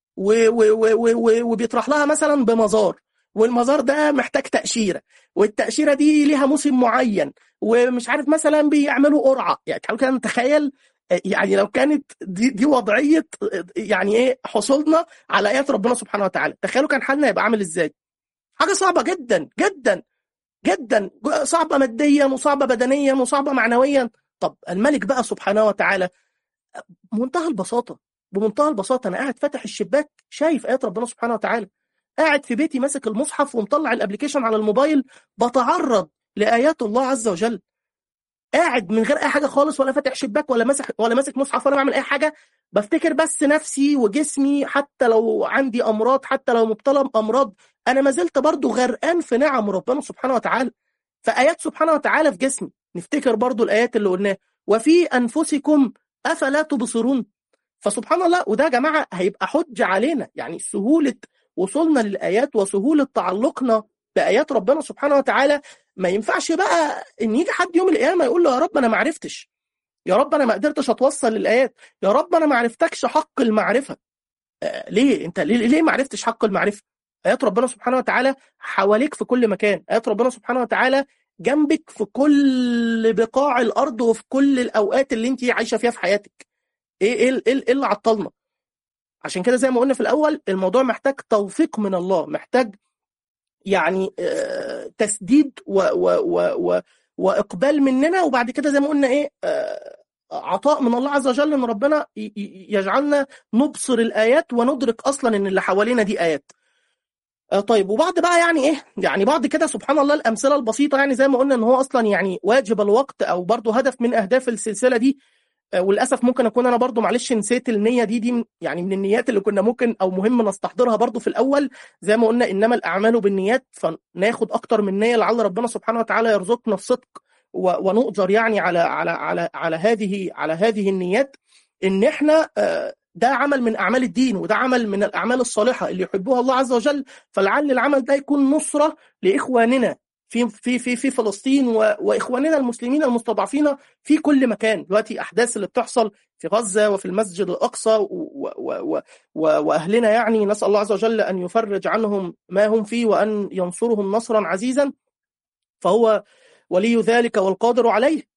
وبيطرح لها مثلا بمزار والمزار ده محتاج تأشيرة والتأشيرة دي ليها موسم معين ومش عارف مثلا بيعملوا قرعة يعني تعالوا كده نتخيل يعني لو كانت دي, دي وضعية يعني ايه حصولنا على آيات ربنا سبحانه وتعالى تخيلوا كان حالنا يبقى عامل ازاي حاجة صعبة جدا جدا جدا صعبة ماديا وصعبة بدنيا وصعبة معنويا طب الملك بقى سبحانه وتعالى منتهى البساطة بمنتهى البساطه انا قاعد فاتح الشباك شايف ايات ربنا سبحانه وتعالى قاعد في بيتي ماسك المصحف ومطلع الابلكيشن على الموبايل بتعرض لايات الله عز وجل قاعد من غير اي حاجه خالص ولا فاتح شباك ولا ماسك ولا ماسك مصحف ولا بعمل اي حاجه بفتكر بس نفسي وجسمي حتى لو عندي امراض حتى لو مبتلى بامراض انا ما زلت برضه غرقان في نعم ربنا سبحانه وتعالى فايات سبحانه وتعالى في جسمي نفتكر برضه الايات اللي قلناها وفي انفسكم افلا تبصرون فسبحان الله وده يا جماعه هيبقى حجه علينا يعني سهوله وصولنا للايات وسهوله تعلقنا بايات ربنا سبحانه وتعالى ما ينفعش بقى ان يجي حد يوم القيامه يقول له يا رب انا ما عرفتش يا رب انا ما قدرتش اتوصل للايات يا رب انا ما عرفتكش حق المعرفه آه ليه انت ليه, ليه ما عرفتش حق المعرفه ايات ربنا سبحانه وتعالى حواليك في كل مكان ايات ربنا سبحانه وتعالى جنبك في كل بقاع الارض وفي كل الاوقات اللي انت عايشه فيها في حياتك ايه ايه ايه اللي عطلنا عشان كده زي ما قلنا في الاول الموضوع محتاج توفيق من الله محتاج يعني آه تسديد و و و و واقبال مننا وبعد كده زي ما قلنا ايه آه عطاء من الله عز وجل ان ربنا يجعلنا نبصر الايات وندرك اصلا ان اللي حوالينا دي ايات آه طيب وبعض بقى يعني ايه يعني بعض كده سبحان الله الامثله البسيطه يعني زي ما قلنا ان هو اصلا يعني واجب الوقت او برضه هدف من اهداف السلسله دي آه وللاسف ممكن اكون انا برضه معلش نسيت النيه دي دي يعني من النيات اللي كنا ممكن او مهم نستحضرها برضه في الاول زي ما قلنا انما الاعمال بالنيات فناخد اكتر من نيه لعل ربنا سبحانه وتعالى يرزقنا الصدق ونؤجر يعني على على على على هذه على هذه النيات ان احنا آه ده عمل من اعمال الدين وده عمل من الاعمال الصالحه اللي يحبها الله عز وجل فلعل العمل ده يكون نصره لاخواننا في في في في فلسطين واخواننا المسلمين المستضعفين في كل مكان دلوقتي احداث اللي بتحصل في غزه وفي المسجد الاقصى و و و واهلنا يعني نسال الله عز وجل ان يفرج عنهم ما هم فيه وان ينصرهم نصرا عزيزا فهو ولي ذلك والقادر عليه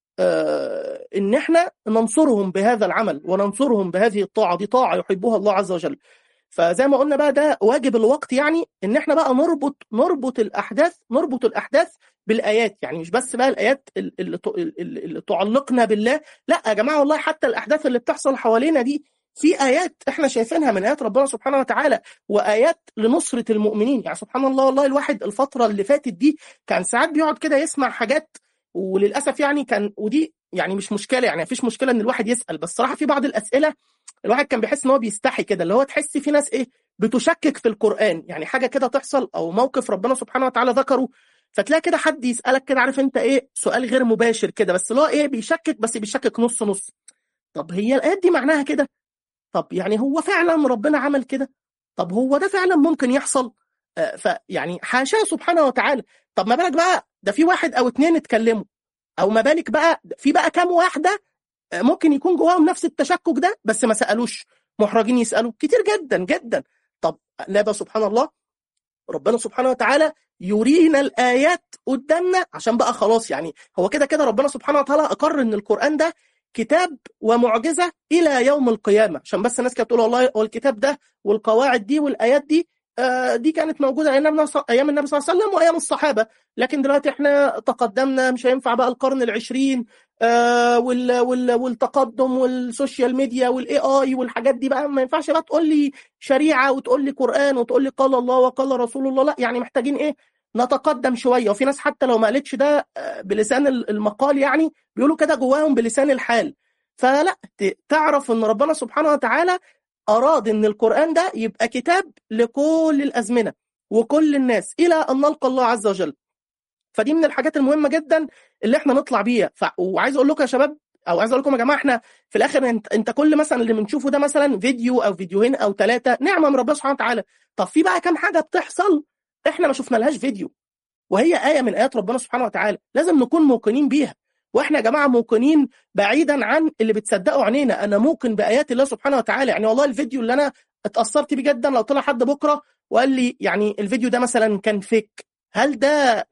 آه ان احنا ننصرهم بهذا العمل وننصرهم بهذه الطاعه دي طاعه يحبها الله عز وجل فزي ما قلنا بقى ده واجب الوقت يعني ان احنا بقى نربط نربط الاحداث نربط الاحداث بالايات يعني مش بس بقى الايات اللي, اللي تعلقنا بالله لا يا جماعه والله حتى الاحداث اللي بتحصل حوالينا دي في ايات احنا شايفينها من ايات ربنا سبحانه وتعالى وايات لنصره المؤمنين يعني سبحان الله والله الواحد الفتره اللي فاتت دي كان ساعات بيقعد كده يسمع حاجات وللاسف يعني كان ودي يعني مش مشكله يعني مفيش مشكله ان الواحد يسال بس صراحه في بعض الاسئله الواحد كان بيحس ان هو بيستحي كده اللي هو تحس في ناس ايه بتشكك في القران يعني حاجه كده تحصل او موقف ربنا سبحانه وتعالى ذكره فتلاقي كده حد يسالك كده عارف انت ايه سؤال غير مباشر كده بس اللي هو ايه بيشكك بس بيشكك نص نص طب هي الايات دي معناها كده طب يعني هو فعلا ربنا عمل كده طب هو ده فعلا ممكن يحصل آه فيعني حاشاه سبحانه وتعالى طب ما بالك بقى ده في واحد او اتنين اتكلموا او ما بالك بقى في بقى كام واحده ممكن يكون جواهم نفس التشكك ده بس ما سالوش محرجين يسالوا كتير جدا جدا طب لا بقى سبحان الله ربنا سبحانه وتعالى يرينا الايات قدامنا عشان بقى خلاص يعني هو كده كده ربنا سبحانه وتعالى اقر ان القران ده كتاب ومعجزه الى يوم القيامه عشان بس الناس كانت تقول والله هو الكتاب ده والقواعد دي والايات دي آه دي كانت موجوده ايام النبي ايام النبي صلى الله عليه وسلم وايام الصحابه لكن دلوقتي احنا تقدمنا مش هينفع بقى القرن العشرين آه وال وال والتقدم والسوشيال ميديا والاي اي والحاجات دي بقى ما ينفعش بقى تقول لي شريعه وتقول لي قران وتقول لي قال الله وقال رسول الله لا يعني محتاجين ايه نتقدم شويه وفي ناس حتى لو ما قالتش ده بلسان المقال يعني بيقولوا كده جواهم بلسان الحال فلا تعرف ان ربنا سبحانه وتعالى اراد ان القران ده يبقى كتاب لكل الازمنه وكل الناس الى ان نلقى الله عز وجل فدي من الحاجات المهمه جدا اللي احنا نطلع بيها ف... وعايز اقول لكم يا شباب او عايز اقول لكم يا جماعه احنا في الاخر انت, انت كل مثلا اللي بنشوفه ده مثلا فيديو او فيديوهين او ثلاثه نعمه من ربنا سبحانه وتعالى طب في بقى كام حاجه بتحصل احنا ما شفنا لهاش فيديو وهي ايه من ايات ربنا سبحانه وتعالى لازم نكون موقنين بيها واحنا يا جماعه موقنين بعيدا عن اللي بتصدقوا عينينا انا موقن بايات الله سبحانه وتعالى يعني والله الفيديو اللي انا اتاثرت بيه جدا لو طلع حد بكره وقال لي يعني الفيديو ده مثلا كان فيك هل ده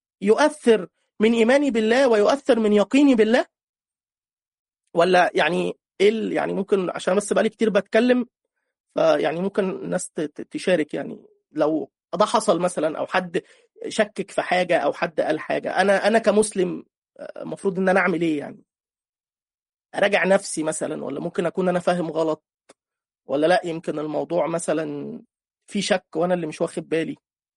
يؤثر من ايماني بالله ويؤثر من يقيني بالله ولا يعني ايه يعني ممكن عشان بس بقالي كتير بتكلم فيعني ممكن الناس تشارك يعني لو ده حصل مثلا او حد شكك في حاجه او حد قال حاجه انا انا كمسلم المفروض ان انا اعمل ايه يعني اراجع نفسي مثلا ولا ممكن اكون انا فاهم غلط ولا لا يمكن الموضوع مثلا في شك وانا اللي مش واخد بالي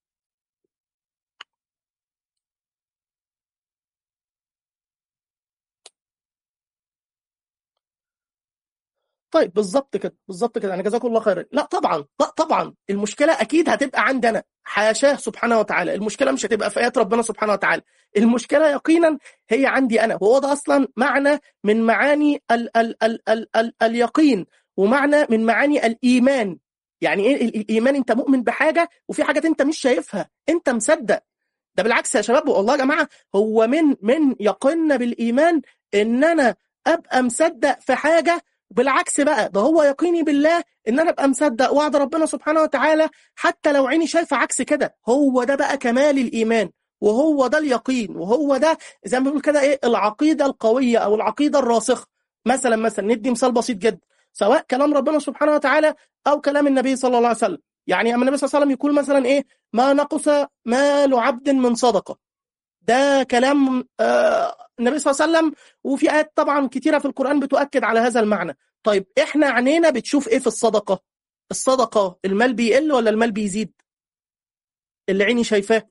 طيب بالظبط كده بالظبط كده يعني جزاكم الله خيرا لا طبعا لا طبعا المشكله اكيد هتبقى عندنا حاشاه سبحانه وتعالى المشكله مش هتبقى في ايات ربنا سبحانه وتعالى المشكله يقينا هي عندي انا وهو ده اصلا معنى من معاني ال ال ال ال ال اليقين ومعنى من معاني الايمان يعني ايه الايمان انت مؤمن بحاجه وفي حاجات انت مش شايفها انت مصدق ده بالعكس يا شباب والله يا جماعه هو من من يقيننا بالايمان ان انا ابقى مصدق في حاجه بالعكس بقى ده هو يقيني بالله ان انا ابقى مصدق وعد ربنا سبحانه وتعالى حتى لو عيني شايفه عكس كده هو ده بقى كمال الايمان وهو ده اليقين وهو ده زي ما بنقول كده ايه العقيده القويه او العقيده الراسخه مثلا مثلا ندي مثال بسيط جدا سواء كلام ربنا سبحانه وتعالى او كلام النبي صلى الله عليه وسلم يعني اما النبي صلى الله عليه وسلم يقول مثلا ايه ما نقص مال عبد من صدقه ده كلام آه النبي صلى الله عليه وسلم وفي ايات طبعا كتيره في القران بتؤكد على هذا المعنى طيب احنا عينينا بتشوف ايه في الصدقه الصدقه المال بيقل ولا المال بيزيد اللي عيني شايفاه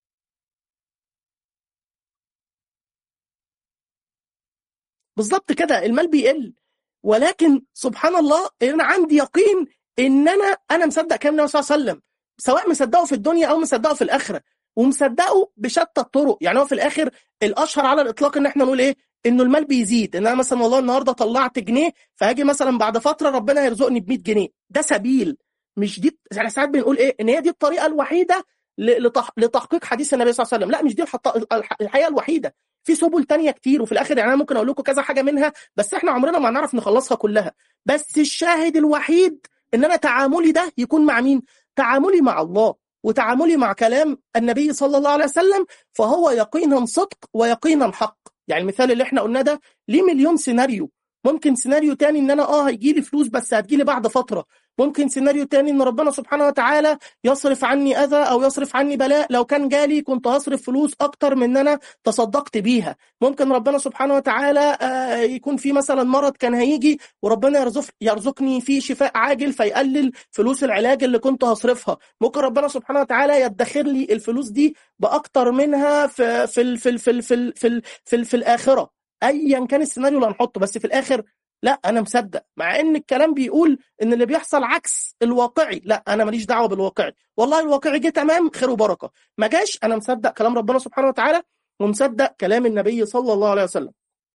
بالظبط كده المال بيقل ولكن سبحان الله انا عندي يقين ان انا انا مصدق كلام النبي صلى الله عليه وسلم سواء مصدقه في الدنيا او مصدقه في الاخره ومصدقه بشتى الطرق يعني هو في الاخر الاشهر على الاطلاق ان احنا نقول ايه انه المال بيزيد ان انا مثلا والله النهارده طلعت جنيه فهاجي مثلا بعد فتره ربنا يرزقني ب 100 جنيه ده سبيل مش دي يعني ساعات بنقول ايه ان هي دي الطريقه الوحيده لتح... لتحقيق حديث النبي صلى الله عليه وسلم لا مش دي الحط... الحقيقه الوحيده في سبل تانية كتير وفي الاخر يعني انا ممكن اقول لكم كذا حاجه منها بس احنا عمرنا ما هنعرف نخلصها كلها بس الشاهد الوحيد ان انا تعاملي ده يكون مع مين تعاملي مع الله وتعاملي مع كلام النبي صلى الله عليه وسلم فهو يقينا صدق ويقينا حق يعني المثال اللي احنا قلناه ده ليه مليون سيناريو ممكن سيناريو تاني ان انا اه هيجي لي فلوس بس هتجي لي بعد فتره ممكن سيناريو تاني ان ربنا سبحانه وتعالى يصرف عني اذى او يصرف عني بلاء لو كان جالي كنت هصرف فلوس اكتر من ان انا تصدقت بيها ممكن ربنا سبحانه وتعالى آه يكون في مثلا مرض كان هيجي وربنا يرزق يرزقني فيه شفاء عاجل فيقلل فلوس العلاج اللي كنت هصرفها ممكن ربنا سبحانه وتعالى يدخر لي الفلوس دي باكتر منها في في في في في في, في, في الاخره ايا كان السيناريو اللي هنحطه بس في الاخر لا انا مصدق مع ان الكلام بيقول ان اللي بيحصل عكس الواقعي لا انا ماليش دعوه بالواقعي والله الواقعي جه تمام خير وبركه ما جاش انا مصدق كلام ربنا سبحانه وتعالى ومصدق كلام النبي صلى الله عليه وسلم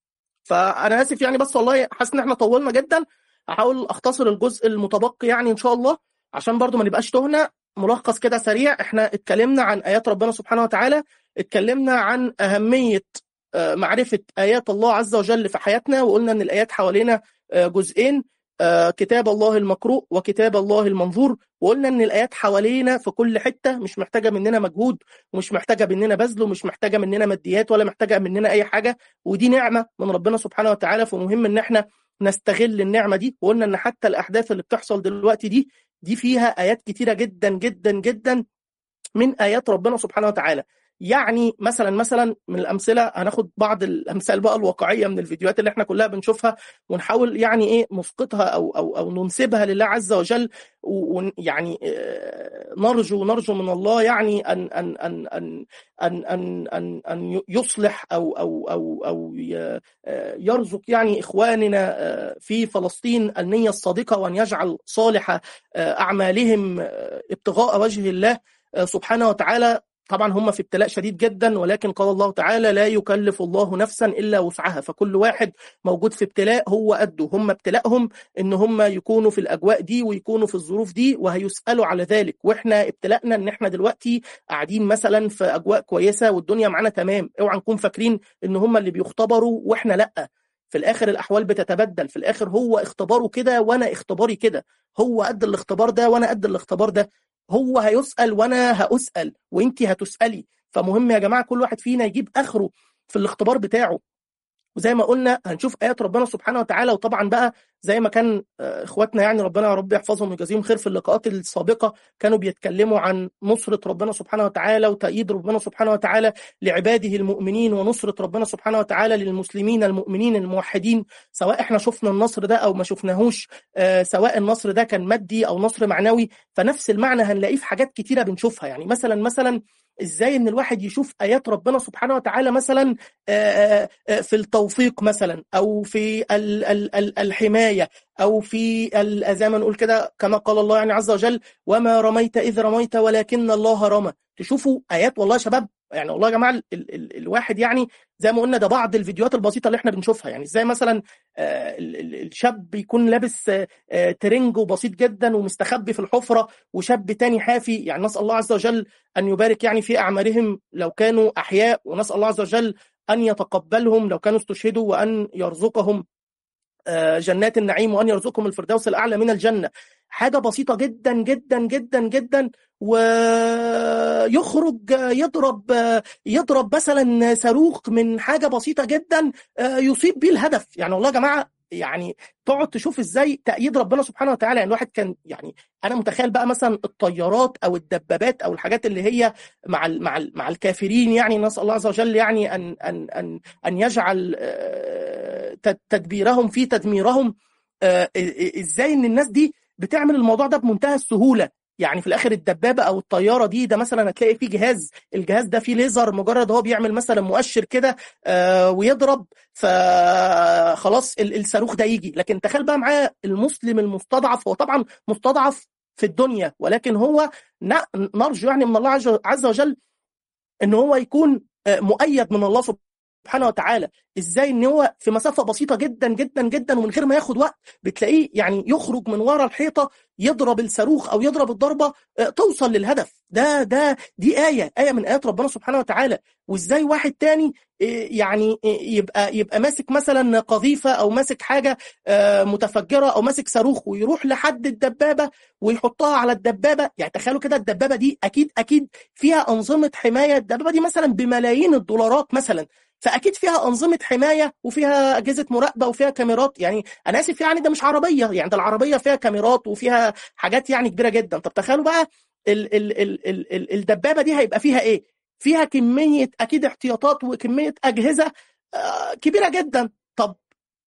فانا اسف يعني بس والله حاسس ان احنا طولنا جدا هحاول اختصر الجزء المتبقي يعني ان شاء الله عشان برضو ما نبقاش تهنا ملخص كده سريع احنا اتكلمنا عن ايات ربنا سبحانه وتعالى اتكلمنا عن اهميه معرفة آيات الله عز وجل في حياتنا وقلنا أن الآيات حوالينا جزئين كتاب الله المقروء وكتاب الله المنظور وقلنا أن الآيات حوالينا في كل حتة مش محتاجة مننا مجهود ومش محتاجة مننا بذل ومش محتاجة مننا ماديات ولا محتاجة مننا أي حاجة ودي نعمة من ربنا سبحانه وتعالى فمهم أن احنا نستغل النعمة دي وقلنا أن حتى الأحداث اللي بتحصل دلوقتي دي دي فيها آيات كتيرة جدا جدا جدا من آيات ربنا سبحانه وتعالى يعني مثلا مثلا من الامثله هناخد بعض الامثال بقى الواقعيه من الفيديوهات اللي احنا كلها بنشوفها ونحاول يعني ايه نسقطها او او او ننسبها لله عز وجل ويعني نرجو نرجو من الله يعني ان ان ان ان ان ان ان, أن يصلح او او او او يرزق يعني اخواننا في فلسطين النيه الصادقه وان يجعل صالح اعمالهم ابتغاء وجه الله سبحانه وتعالى طبعا هم في ابتلاء شديد جدا ولكن قال الله تعالى لا يكلف الله نفسا الا وسعها فكل واحد موجود في ابتلاء هو قده هم ابتلاءهم ان هم يكونوا في الاجواء دي ويكونوا في الظروف دي وهيسالوا على ذلك واحنا ابتلاءنا ان احنا دلوقتي قاعدين مثلا في اجواء كويسه والدنيا معانا تمام اوعى نكون فاكرين ان هم اللي بيختبروا واحنا لا في الاخر الاحوال بتتبدل في الاخر هو اختباره كده وانا اختباري كده هو قد الاختبار ده وانا قد الاختبار ده هو هيسأل وانا هأسأل وانت هتسألي فمهم يا جماعة كل واحد فينا يجيب اخره في الاختبار بتاعه وزي ما قلنا هنشوف ايات ربنا سبحانه وتعالى وطبعا بقى زي ما كان اخواتنا يعني ربنا يا رب يحفظهم ويجازيهم خير في اللقاءات السابقه كانوا بيتكلموا عن نصره ربنا سبحانه وتعالى وتأييد ربنا سبحانه وتعالى لعباده المؤمنين ونصره ربنا سبحانه وتعالى للمسلمين المؤمنين الموحدين سواء احنا شفنا النصر ده او ما شفناهوش سواء النصر ده كان مادي او نصر معنوي فنفس المعنى هنلاقيه في حاجات كتيره بنشوفها يعني مثلا مثلا ازاي ان الواحد يشوف ايات ربنا سبحانه وتعالى مثلا في التوفيق مثلا او في الحمايه او في زي ما نقول كده كما قال الله يعني عز وجل وما رميت اذ رميت ولكن الله رمى تشوفوا ايات والله يا شباب يعني والله يا جماعه ال ال الواحد يعني زي ما قلنا ده بعض الفيديوهات البسيطه اللي احنا بنشوفها يعني ازاي مثلا الشاب يكون لابس ترنج بسيط جدا ومستخبي في الحفره وشاب تاني حافي يعني نسال الله عز وجل ان يبارك يعني في اعمارهم لو كانوا احياء ونسال الله عز وجل ان يتقبلهم لو كانوا استشهدوا وان يرزقهم جنات النعيم وان يرزقهم الفردوس الاعلى من الجنه حاجه بسيطه جدا جدا جدا جدا ويخرج يضرب يضرب مثلا صاروخ من حاجه بسيطه جدا يصيب بيه الهدف يعني والله يا جماعه يعني تقعد تشوف ازاي تأييد ربنا سبحانه وتعالى يعني الواحد كان يعني انا متخيل بقى مثلا الطيارات او الدبابات او الحاجات اللي هي مع ال مع ال مع الكافرين يعني نسال الله عز وجل يعني ان ان ان ان يجعل تدبيرهم في تدميرهم ازاي ان الناس دي بتعمل الموضوع ده بمنتهى السهوله يعني في الاخر الدبابه او الطياره دي ده مثلا هتلاقي فيه جهاز الجهاز ده فيه ليزر مجرد هو بيعمل مثلا مؤشر كده آه ويضرب فخلاص الصاروخ ده يجي لكن تخيل بقى معاه المسلم المستضعف هو طبعا مستضعف في الدنيا ولكن هو نرجو يعني من الله عز وجل ان هو يكون مؤيد من الله سبحانه وتعالى ازاي ان هو في مسافه بسيطه جدا جدا جدا ومن غير ما ياخد وقت بتلاقيه يعني يخرج من ورا الحيطه يضرب الصاروخ او يضرب الضربه توصل للهدف ده ده دي ايه ايه من ايات ربنا سبحانه وتعالى وازاي واحد تاني يعني يبقى يبقى ماسك مثلا قذيفه او ماسك حاجه متفجره او ماسك صاروخ ويروح لحد الدبابه ويحطها على الدبابه يعني تخيلوا كده الدبابه دي اكيد اكيد فيها انظمه حمايه الدبابه دي مثلا بملايين الدولارات مثلا فاكيد فيها انظمه حمايه وفيها اجهزه مراقبه وفيها كاميرات يعني انا اسف يعني ده مش عربيه يعني ده العربيه فيها كاميرات وفيها حاجات يعني كبيره جدا طب تخيلوا بقى ال ال ال ال ال الدبابه دي هيبقى فيها ايه فيها كميه اكيد احتياطات وكميه اجهزه آه كبيره جدا طب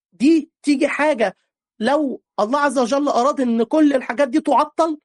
دي تيجي حاجه لو الله عز وجل اراد ان كل الحاجات دي تعطل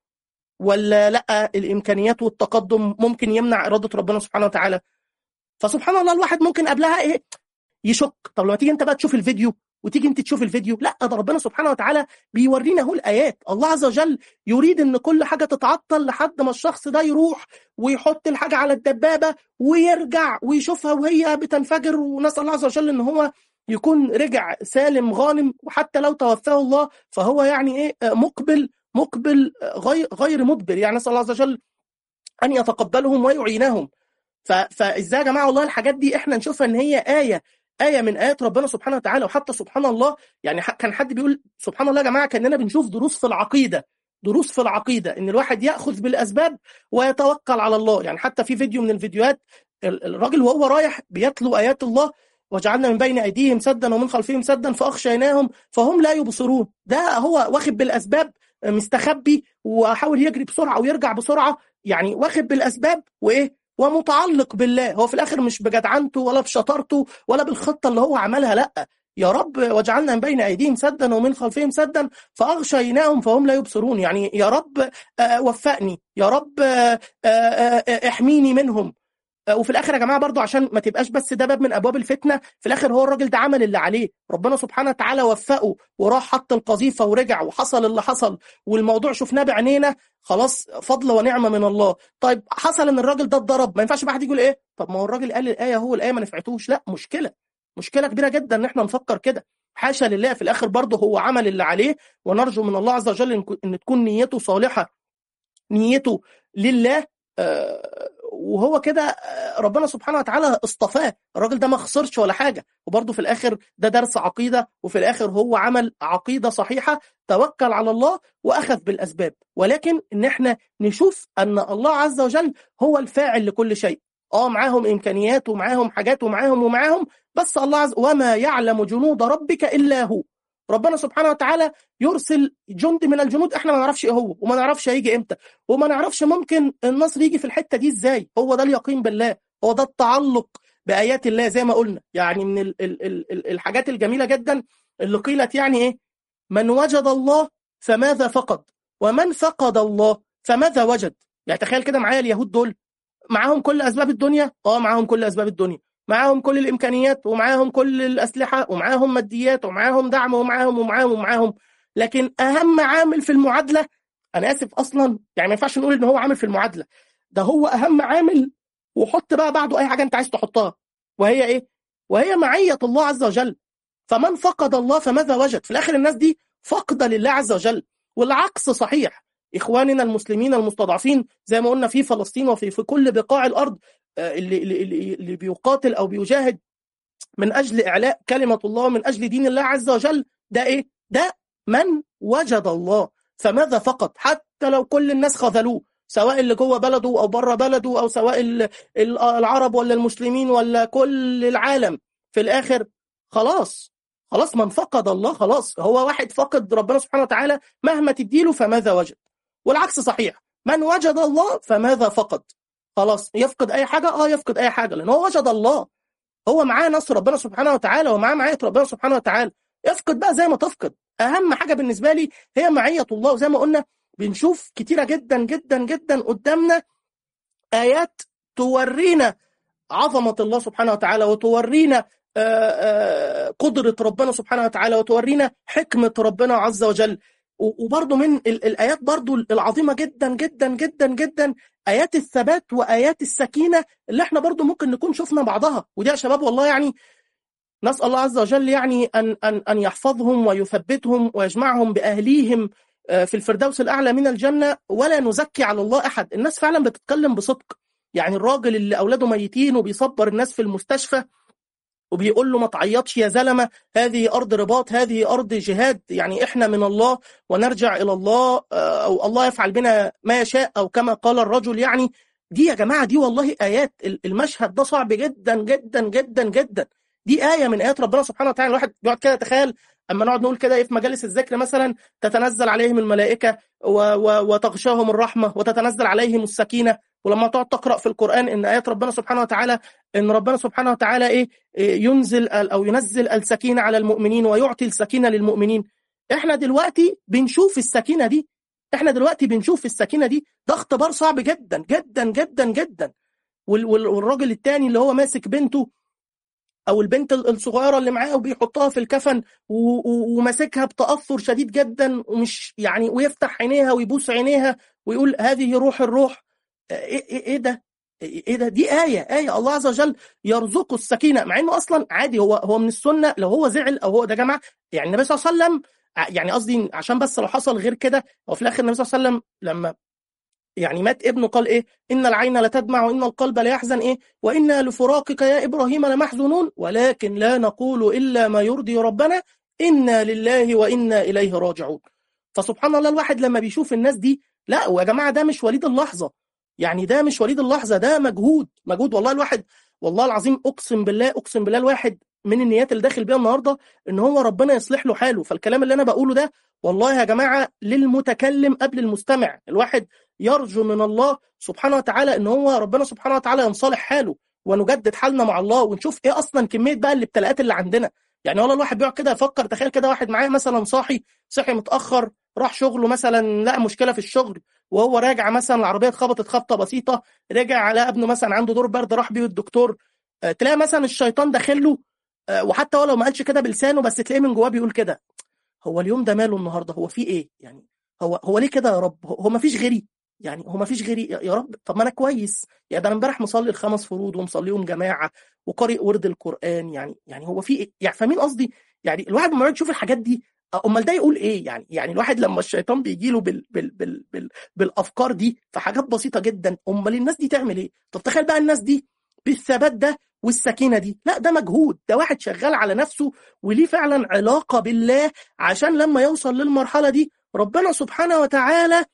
ولا لا الامكانيات والتقدم ممكن يمنع اراده ربنا سبحانه وتعالى فسبحان الله الواحد ممكن قبلها ايه يشك طب لما تيجي انت بقى تشوف الفيديو وتيجي انت تشوف الفيديو لا ده ربنا سبحانه وتعالى بيورينا اهو الايات الله عز وجل يريد ان كل حاجه تتعطل لحد ما الشخص ده يروح ويحط الحاجه على الدبابه ويرجع ويشوفها وهي بتنفجر ونسال الله عز وجل ان هو يكون رجع سالم غانم وحتى لو توفاه الله فهو يعني ايه مقبل مقبل غير غير مدبر يعني نسال الله عز وجل ان يتقبلهم ويعينهم فازاي يا جماعه والله الحاجات دي احنا نشوفها ان هي ايه ايه من ايات ربنا سبحانه وتعالى وحتى سبحان الله يعني كان حد بيقول سبحان الله يا جماعه كاننا بنشوف دروس في العقيده دروس في العقيده ان الواحد ياخذ بالاسباب ويتوكل على الله يعني حتى في فيديو من الفيديوهات الراجل وهو رايح بيتلو ايات الله وجعلنا من بين ايديهم سدا ومن خلفهم سدا فاخشيناهم فهم لا يبصرون ده هو واخد بالاسباب مستخبي وحاول يجري بسرعه ويرجع بسرعه يعني واخد بالاسباب وايه ومتعلق بالله هو في الاخر مش بجدعنته ولا بشطارته ولا بالخطه اللي هو عملها لا يا رب وجعلنا من بين ايديهم سدا ومن خلفهم سدا فاغشيناهم فهم لا يبصرون يعني يا رب وفقني يا رب احميني منهم وفي الاخر يا جماعه برضو عشان ما تبقاش بس ده باب من ابواب الفتنه في الاخر هو الراجل ده عمل اللي عليه ربنا سبحانه وتعالى وفقه وراح حط القذيفه ورجع وحصل اللي حصل والموضوع شفناه بعينينا خلاص فضل ونعمه من الله طيب حصل ان الراجل ده اتضرب ما ينفعش بقى حد يقول ايه طب ما هو الراجل قال الايه هو الايه ما نفعتوش لا مشكله مشكله كبيره جدا ان احنا نفكر كده حاشا لله في الاخر برضه هو عمل اللي عليه ونرجو من الله عز وجل ان تكون نيته صالحه نيته لله آه وهو كده ربنا سبحانه وتعالى اصطفاه الراجل ده ما خسرش ولا حاجه وبرضه في الاخر ده درس عقيده وفي الاخر هو عمل عقيده صحيحه توكل على الله واخذ بالاسباب ولكن ان احنا نشوف ان الله عز وجل هو الفاعل لكل شيء اه معاهم امكانيات ومعاهم حاجات ومعاهم ومعاهم بس الله عز وما يعلم جنود ربك الا هو ربنا سبحانه وتعالى يرسل جند من الجنود احنا ما نعرفش ايه هو وما نعرفش هيجي امتى وما نعرفش ممكن النصر يجي في الحته دي ازاي هو ده اليقين بالله هو ده التعلق بايات الله زي ما قلنا يعني من ال ال ال الحاجات الجميله جدا اللي قيلت يعني ايه من وجد الله فماذا فقد ومن فقد الله فماذا وجد يعني تخيل كده معايا اليهود دول معاهم كل اسباب الدنيا اه معاهم كل اسباب الدنيا معاهم كل الامكانيات ومعاهم كل الاسلحه ومعاهم ماديات ومعاهم دعم ومعاهم ومعاهم ومعاهم لكن اهم عامل في المعادله انا اسف اصلا يعني ما ينفعش نقول ان هو عامل في المعادله ده هو اهم عامل وحط بقى بعده اي حاجه انت عايز تحطها وهي ايه وهي معيه الله عز وجل فمن فقد الله فماذا وجد في الاخر الناس دي فقد لله عز وجل والعكس صحيح اخواننا المسلمين المستضعفين زي ما قلنا في فلسطين وفي في كل بقاع الارض اللي, اللي, اللي بيقاتل او بيجاهد من اجل اعلاء كلمه الله ومن اجل دين الله عز وجل ده ايه؟ ده من وجد الله فماذا فقط حتى لو كل الناس خذلوه سواء اللي جوه بلده او بره بلده او سواء العرب ولا المسلمين ولا كل العالم في الاخر خلاص خلاص من فقد الله خلاص هو واحد فقد ربنا سبحانه وتعالى مهما تديله فماذا وجد والعكس صحيح من وجد الله فماذا فقد خلاص يفقد اي حاجه اه يفقد اي حاجه لان هو وجد الله هو معاه نصر ربنا سبحانه وتعالى ومعاه معيه ربنا سبحانه وتعالى افقد بقى زي ما تفقد اهم حاجه بالنسبه لي هي معيه الله وزي ما قلنا بنشوف كتيرة جدا جدا جدا قدامنا آيات تورينا عظمة الله سبحانه وتعالى وتورينا قدرة ربنا سبحانه وتعالى وتورينا حكمة ربنا عز وجل وبرضه من الآيات برضه العظيمة جدا جدا جدا جدا آيات الثبات وآيات السكينة اللي احنا برضه ممكن نكون شفنا بعضها ودي يا شباب والله يعني نسأل الله عز وجل يعني أن, أن, أن يحفظهم ويثبتهم ويجمعهم بأهليهم في الفردوس الأعلى من الجنة ولا نزكي على الله أحد الناس فعلا بتتكلم بصدق يعني الراجل اللي أولاده ميتين وبيصبر الناس في المستشفى وبيقول له ما تعيطش يا زلمة هذه أرض رباط هذه أرض جهاد يعني إحنا من الله ونرجع إلى الله أو الله يفعل بنا ما يشاء أو كما قال الرجل يعني دي يا جماعة دي والله آيات المشهد ده صعب جدا جدا جدا جدا دي آية من آيات ربنا سبحانه وتعالى الواحد بيقعد كده تخيل أما نقعد نقول كده إيه في مجالس الذكر مثلا تتنزل عليهم الملائكة و و وتغشاهم الرحمة وتتنزل عليهم السكينة ولما تقعد تقرأ في القرآن إن آيات ربنا سبحانه وتعالى إن ربنا سبحانه وتعالى إيه ينزل أو ينزل السكينة على المؤمنين ويعطي السكينة للمؤمنين إحنا دلوقتي بنشوف السكينة دي إحنا دلوقتي بنشوف السكينة دي ده اختبار صعب جدا جدا جدا جدا والراجل التاني اللي هو ماسك بنته او البنت الصغيره اللي معاه وبيحطها في الكفن وماسكها بتاثر شديد جدا ومش يعني ويفتح عينيها ويبوس عينيها ويقول هذه روح الروح ايه, إيه ده ايه ده دي ايه ايه الله عز وجل يرزقه السكينه مع انه اصلا عادي هو هو من السنه لو هو زعل او هو ده جماعه يعني النبي صلى الله عليه وسلم يعني قصدي عشان بس لو حصل غير كده هو في الاخر النبي صلى الله عليه وسلم لما يعني مات ابنه قال ايه ان العين لتدمع وان القلب ليحزن ايه وانا لفراقك يا ابراهيم لمحزونون ولكن لا نقول الا ما يرضي ربنا انا لله وانا اليه راجعون فسبحان الله الواحد لما بيشوف الناس دي لا ويا جماعه ده مش وليد اللحظه يعني ده مش وليد اللحظه ده مجهود مجهود والله الواحد والله العظيم اقسم بالله اقسم بالله الواحد من النيات اللي داخل بيها النهارده ان هو ربنا يصلح له حاله فالكلام اللي انا بقوله ده والله يا جماعه للمتكلم قبل المستمع الواحد يرجو من الله سبحانه وتعالى ان هو ربنا سبحانه وتعالى ينصلح حاله ونجدد حالنا مع الله ونشوف ايه اصلا كميه بقى الابتلاءات اللي عندنا يعني والله الواحد بيقعد كده يفكر تخيل كده واحد معاه مثلا صاحي صحي متاخر راح شغله مثلا لقى مشكله في الشغل وهو راجع مثلا العربيه اتخبطت خبطه بسيطه رجع على ابنه مثلا عنده دور برد راح بيه الدكتور تلاقي مثلا الشيطان داخل له وحتى ولو ما قالش كده بلسانه بس تلاقيه من جواه بيقول كده هو اليوم ده ماله النهارده هو في ايه يعني هو هو ليه كده يا رب هو ما فيش غيري يعني هو ما فيش غيري يا رب طب ما انا كويس يعني ده انا امبارح مصلي الخمس فروض ومصليهم جماعه وقارئ ورد القران يعني يعني هو في ايه يعني فاهمين قصدي يعني الواحد لما يقعد يشوف الحاجات دي امال ده يقول ايه يعني يعني الواحد لما الشيطان بيجي له بال بال بال بال بالافكار دي في حاجات بسيطه جدا امال الناس دي تعمل ايه طب تخيل بقى الناس دي بالثبات ده والسكينه دي لا ده مجهود ده واحد شغال على نفسه وليه فعلا علاقه بالله عشان لما يوصل للمرحله دي ربنا سبحانه وتعالى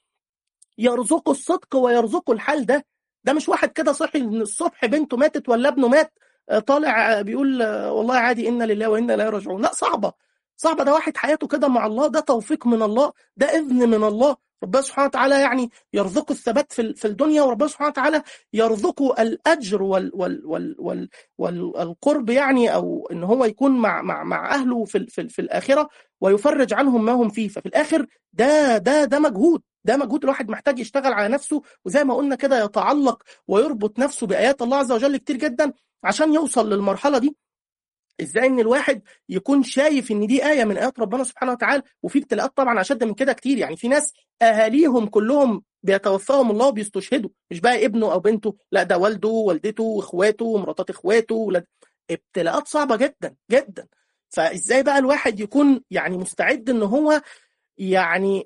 يرزقه الصدق ويرزقه الحال ده ده مش واحد كده صحي من الصبح بنته ماتت ولا ابنه مات طالع بيقول والله عادي انا لله وانا اليه راجعون لا صعبه صعبه ده واحد حياته كده مع الله ده توفيق من الله ده اذن من الله ربنا سبحانه وتعالى يعني يرزقه الثبات في في الدنيا وربنا سبحانه وتعالى يرزقه الاجر وال وال وال وال والقرب يعني او ان هو يكون مع مع مع اهله في في, في الاخره ويفرج عنهم ما هم فيه ففي الاخر ده ده ده مجهود ده مجهود الواحد محتاج يشتغل على نفسه وزي ما قلنا كده يتعلق ويربط نفسه بايات الله عز وجل كتير جدا عشان يوصل للمرحله دي ازاي ان الواحد يكون شايف ان دي ايه من ايات ربنا سبحانه وتعالى وفي ابتلاءات طبعا اشد من كده كتير يعني في ناس اهاليهم كلهم بيتوفاهم الله وبيستشهدوا مش بقى ابنه او بنته لا ده والده ووالدته واخواته ومراتات اخواته ولاد ابتلاءات صعبه جدا جدا فازاي بقى الواحد يكون يعني مستعد ان هو يعني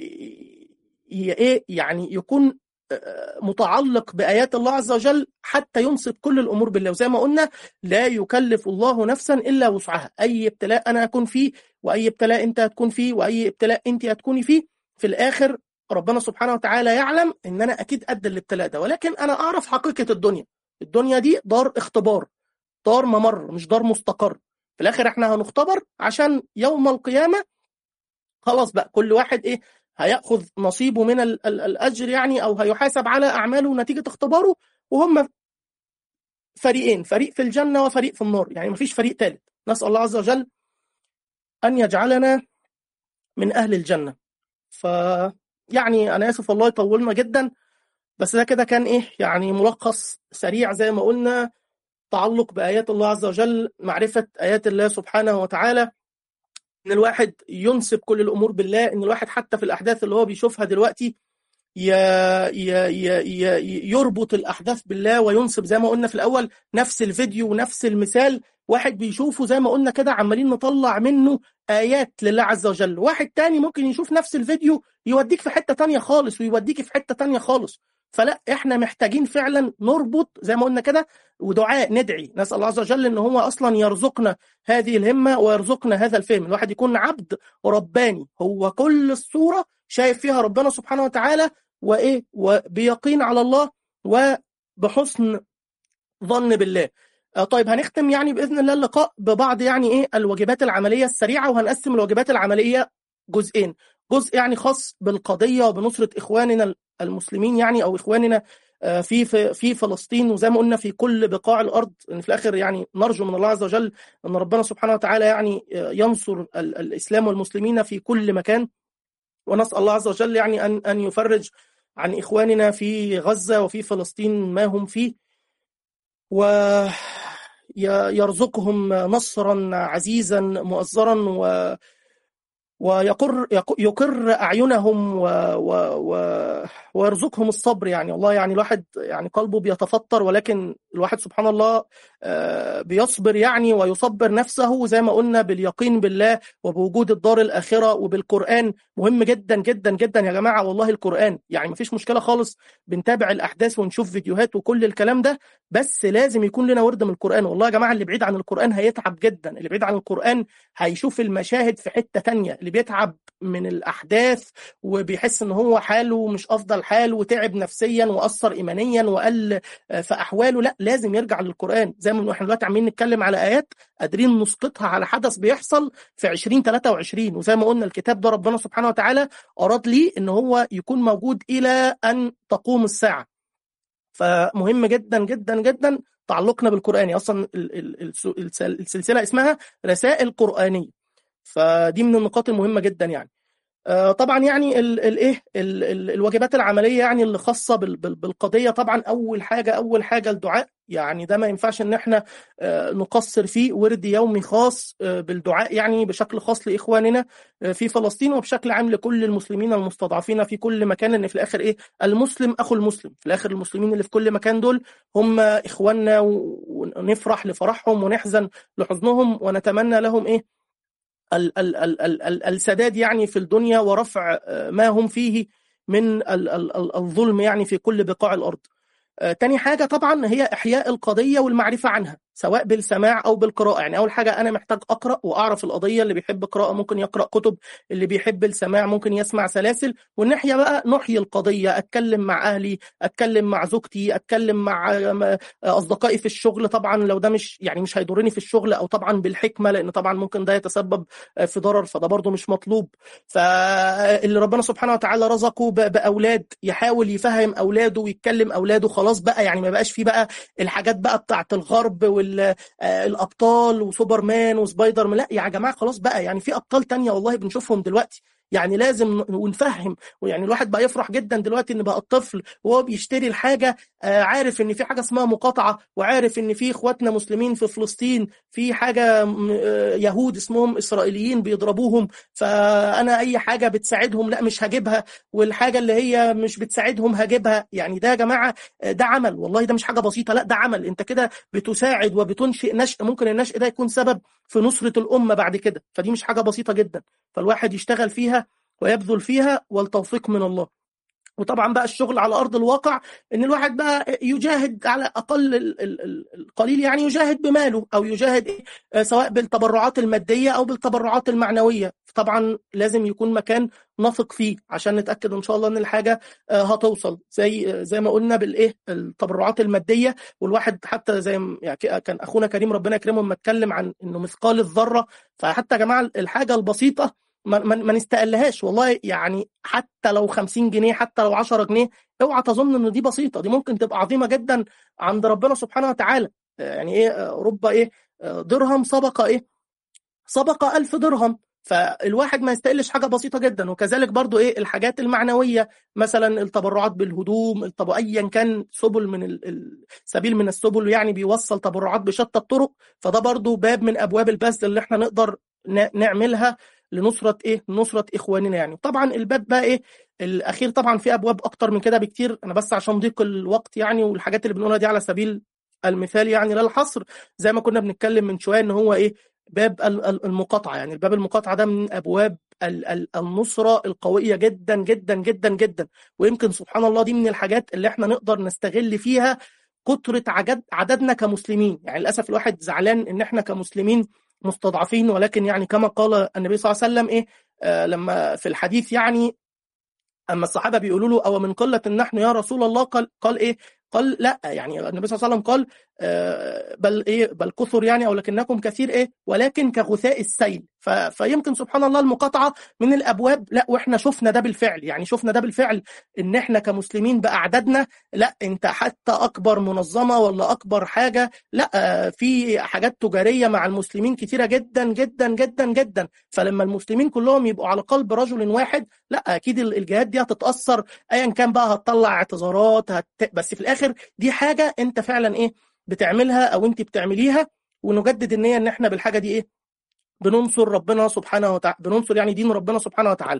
ايه يعني يكون متعلق بآيات الله عز وجل حتى ينصب كل الأمور بالله وزي ما قلنا لا يكلف الله نفسا إلا وسعها أي ابتلاء أنا أكون فيه وأي ابتلاء أنت هتكون فيه وأي ابتلاء أنت هتكوني فيه في الآخر ربنا سبحانه وتعالى يعلم إن أنا أكيد قد الابتلاء ده ولكن أنا أعرف حقيقة الدنيا الدنيا دي دار اختبار دار ممر مش دار مستقر في الآخر احنا هنختبر عشان يوم القيامة خلاص بقى كل واحد ايه هياخذ نصيبه من ال ال الاجر يعني او هيحاسب على اعماله نتيجه اختباره وهم فريقين فريق في الجنه وفريق في النار يعني مفيش فريق ثالث نسال الله عز وجل ان يجعلنا من اهل الجنه ف يعني انا اسف والله طولنا جدا بس ده كده كان ايه يعني ملخص سريع زي ما قلنا تعلق بايات الله عز وجل معرفه ايات الله سبحانه وتعالى ان الواحد ينسب كل الامور بالله ان الواحد حتى في الاحداث اللي هو بيشوفها دلوقتي ي... ي... ي... يربط الاحداث بالله وينسب زي ما قلنا في الاول نفس الفيديو ونفس المثال واحد بيشوفه زي ما قلنا كده عمالين نطلع منه ايات لله عز وجل واحد تاني ممكن يشوف نفس الفيديو يوديك في حته تانية خالص ويوديك في حته تانية خالص فلا احنا محتاجين فعلا نربط زي ما قلنا كده ودعاء ندعي نسال الله عز وجل ان هو اصلا يرزقنا هذه الهمه ويرزقنا هذا الفهم الواحد يكون عبد رباني هو كل الصوره شايف فيها ربنا سبحانه وتعالى وايه وبيقين على الله وبحسن ظن بالله طيب هنختم يعني باذن الله اللقاء ببعض يعني ايه الواجبات العمليه السريعه وهنقسم الواجبات العمليه جزئين جزء يعني خاص بالقضيه وبنصره اخواننا المسلمين يعني او اخواننا في في فلسطين وزي ما قلنا في كل بقاع الارض ان في الاخر يعني نرجو من الله عز وجل ان ربنا سبحانه وتعالى يعني ينصر الاسلام والمسلمين في كل مكان ونسال الله عز وجل يعني ان ان يفرج عن اخواننا في غزه وفي فلسطين ما هم فيه ويرزقهم نصرا عزيزا مؤزرا و ويقر يقر اعينهم و و و ويرزقهم الصبر يعني والله يعني الواحد يعني قلبه بيتفطر ولكن الواحد سبحان الله بيصبر يعني ويصبر نفسه زي ما قلنا باليقين بالله وبوجود الدار الاخره وبالقران مهم جدا جدا جدا يا جماعه والله القران يعني مفيش مشكله خالص بنتابع الاحداث ونشوف فيديوهات وكل الكلام ده بس لازم يكون لنا ورد من القران والله يا جماعه اللي بعيد عن القران هيتعب جدا اللي بعيد عن القران هيشوف المشاهد في حته تانية اللي بيتعب من الاحداث وبيحس ان هو حاله مش افضل حال وتعب نفسيا واثر ايمانيا وقل في احواله لا لازم يرجع للقران زي ما احنا دلوقتي عمالين نتكلم على ايات قادرين نسقطها على حدث بيحصل في 2023 وزي ما قلنا الكتاب ده ربنا سبحانه وتعالى اراد ليه ان هو يكون موجود الى ان تقوم الساعه فمهم جدا جدا جدا تعلقنا بالقران اصلا السلسله اسمها رسائل قرانيه فدي من النقاط المهمه جدا يعني طبعا يعني الايه الواجبات العمليه يعني اللي خاصه بالقضيه طبعا اول حاجه اول حاجه الدعاء يعني ده ما ينفعش ان احنا نقصر فيه ورد يومي خاص بالدعاء يعني بشكل خاص لاخواننا في فلسطين وبشكل عام لكل المسلمين المستضعفين في كل مكان ان في الاخر ايه المسلم اخو المسلم في الاخر المسلمين اللي في كل مكان دول هم اخواننا ونفرح لفرحهم ونحزن لحزنهم ونتمنى لهم ايه ال ال ال ال ال السداد يعني في الدنيا ورفع ما هم فيه من ال ال الظلم يعني في كل بقاع الأرض تاني حاجة طبعا هي إحياء القضية والمعرفة عنها سواء بالسماع أو بالقراءة يعني أول حاجة أنا محتاج أقرأ وأعرف القضية اللي بيحب قراءة ممكن يقرأ كتب اللي بيحب السماع ممكن يسمع سلاسل والناحية بقى نحيي القضية أتكلم مع أهلي أتكلم مع زوجتي أتكلم مع أصدقائي في الشغل طبعا لو ده مش يعني مش هيضرني في الشغل أو طبعا بالحكمة لأن طبعا ممكن ده يتسبب في ضرر فده برضه مش مطلوب فاللي ربنا سبحانه وتعالى رزقه بأولاد يحاول يفهم أولاده ويتكلم أولاده خلاص بقى يعني ما بقاش فيه بقى الحاجات بقى بتاعت الغرب والابطال وسوبرمان وسبايدر مان لا يا جماعه خلاص بقى يعني في ابطال تانية والله بنشوفهم دلوقتي يعني لازم ونفهم ويعني الواحد بقى يفرح جدا دلوقتي ان بقى الطفل وهو بيشتري الحاجه عارف ان في حاجه اسمها مقاطعه وعارف ان في اخواتنا مسلمين في فلسطين في حاجه يهود اسمهم اسرائيليين بيضربوهم فانا اي حاجه بتساعدهم لا مش هجيبها والحاجه اللي هي مش بتساعدهم هجيبها يعني ده يا جماعه ده عمل والله ده مش حاجه بسيطه لا ده عمل انت كده بتساعد وبتنشئ نشء ممكن النشء ده يكون سبب في نصره الامه بعد كده فدي مش حاجه بسيطه جدا فالواحد يشتغل فيها ويبذل فيها والتوفيق من الله وطبعا بقى الشغل على ارض الواقع ان الواحد بقى يجاهد على اقل القليل يعني يجاهد بماله او يجاهد سواء بالتبرعات الماديه او بالتبرعات المعنويه طبعا لازم يكون مكان نثق فيه عشان نتاكد ان شاء الله ان الحاجه هتوصل زي زي ما قلنا بالايه التبرعات الماديه والواحد حتى زي يعني كان اخونا كريم ربنا يكرمه لما اتكلم عن انه مثقال الذره فحتى يا جماعه الحاجه البسيطه ما, ما, ما نستقلهاش والله يعني حتى لو 50 جنيه حتى لو 10 جنيه اوعى تظن ان دي بسيطه دي ممكن تبقى عظيمه جدا عند ربنا سبحانه وتعالى يعني ايه رب ايه درهم سبق ايه سبق ألف درهم فالواحد ما يستقلش حاجه بسيطه جدا وكذلك برضو ايه الحاجات المعنويه مثلا التبرعات بالهدوم الطب... ايا كان سبل من ال... ال- سبيل من السبل يعني بيوصل تبرعات بشتى الطرق فده برضو باب من ابواب البذل اللي احنا نقدر ن... نعملها لنصره ايه نصره اخواننا يعني طبعا الباب بقى ايه الاخير طبعا في ابواب اكتر من كده بكتير انا بس عشان ضيق الوقت يعني والحاجات اللي بنقولها دي على سبيل المثال يعني لا الحصر زي ما كنا بنتكلم من شويه ان هو ايه باب ال- ال- المقاطعه يعني الباب المقاطعه ده من ابواب ال- ال- النصره القويه جدا جدا جدا جدا ويمكن سبحان الله دي من الحاجات اللي احنا نقدر نستغل فيها كثره عدد عددنا كمسلمين يعني للاسف الواحد زعلان ان احنا كمسلمين مستضعفين ولكن يعني كما قال النبي صلى الله عليه وسلم ايه آه لما في الحديث يعني اما الصحابه بيقولوا له او من قله نحن يا رسول الله قال قال ايه قال لا يعني النبي صلى الله عليه وسلم قال آه، بل ايه بل كثر يعني او لكنكم كثير ايه ولكن كغثاء السيل ف- فيمكن سبحان الله المقاطعه من الابواب لا واحنا شفنا ده بالفعل يعني شفنا ده بالفعل ان احنا كمسلمين باعدادنا لا انت حتى اكبر منظمه ولا اكبر حاجه لا آه، في حاجات تجاريه مع المسلمين كتيره جدا جدا جدا جدا فلما المسلمين كلهم يبقوا على قلب رجل واحد لا اكيد ال- الجهات دي هتتاثر ايا كان بقى هتطلع اعتذارات هت... بس في الاخر دي حاجه انت فعلا ايه بتعملها او انت بتعمليها ونجدد النيه ان احنا بالحاجه دي ايه بننصر ربنا سبحانه وتعالى بننصر يعني دين ربنا سبحانه وتعالى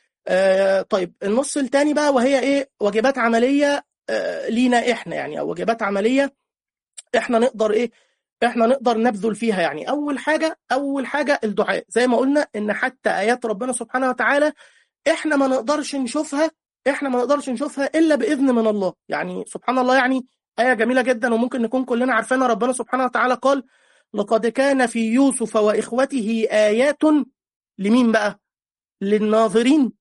آه طيب النص الثاني بقى وهي ايه واجبات عمليه آه لينا احنا يعني او واجبات عمليه احنا نقدر ايه احنا نقدر نبذل فيها يعني اول حاجه اول حاجه الدعاء زي ما قلنا ان حتى ايات ربنا سبحانه وتعالى احنا ما نقدرش نشوفها احنا ما نقدرش نشوفها الا باذن من الله يعني سبحان الله يعني ايه جميله جدا وممكن نكون كلنا عارفينها ربنا سبحانه وتعالى قال لقد كان في يوسف واخوته ايات لمين بقى للناظرين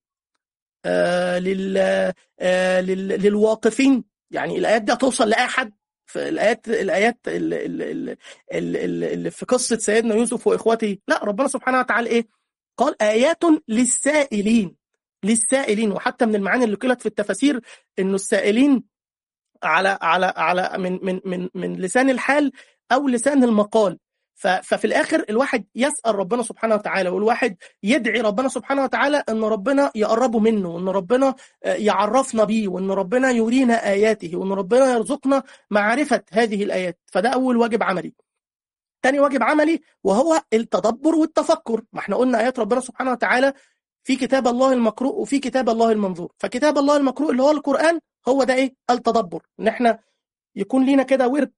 آه لل آه لل للواقفين يعني الايات دي هتوصل لاي حد في الايات الايات اللي, اللي, اللي, اللي في قصه سيدنا يوسف واخوته لا ربنا سبحانه وتعالى ايه قال ايات للسائلين للسائلين وحتى من المعاني اللي قيلت في التفاسير انه السائلين على على على من من من من لسان الحال او لسان المقال ف- ففي الاخر الواحد يسال ربنا سبحانه وتعالى والواحد يدعي ربنا سبحانه وتعالى ان ربنا يقربه منه وان ربنا آه، يعرفنا بيه وان ربنا يرينا اياته وان ربنا يرزقنا معرفه هذه الايات فده اول واجب عملي تاني واجب عملي وهو التدبر والتفكر ما احنا قلنا ايات ربنا سبحانه وتعالى في كتاب الله المقروء وفي كتاب الله المنظور فكتاب الله المقروء اللي هو القرآن هو ده ايه التدبر ان احنا يكون لينا كده ورد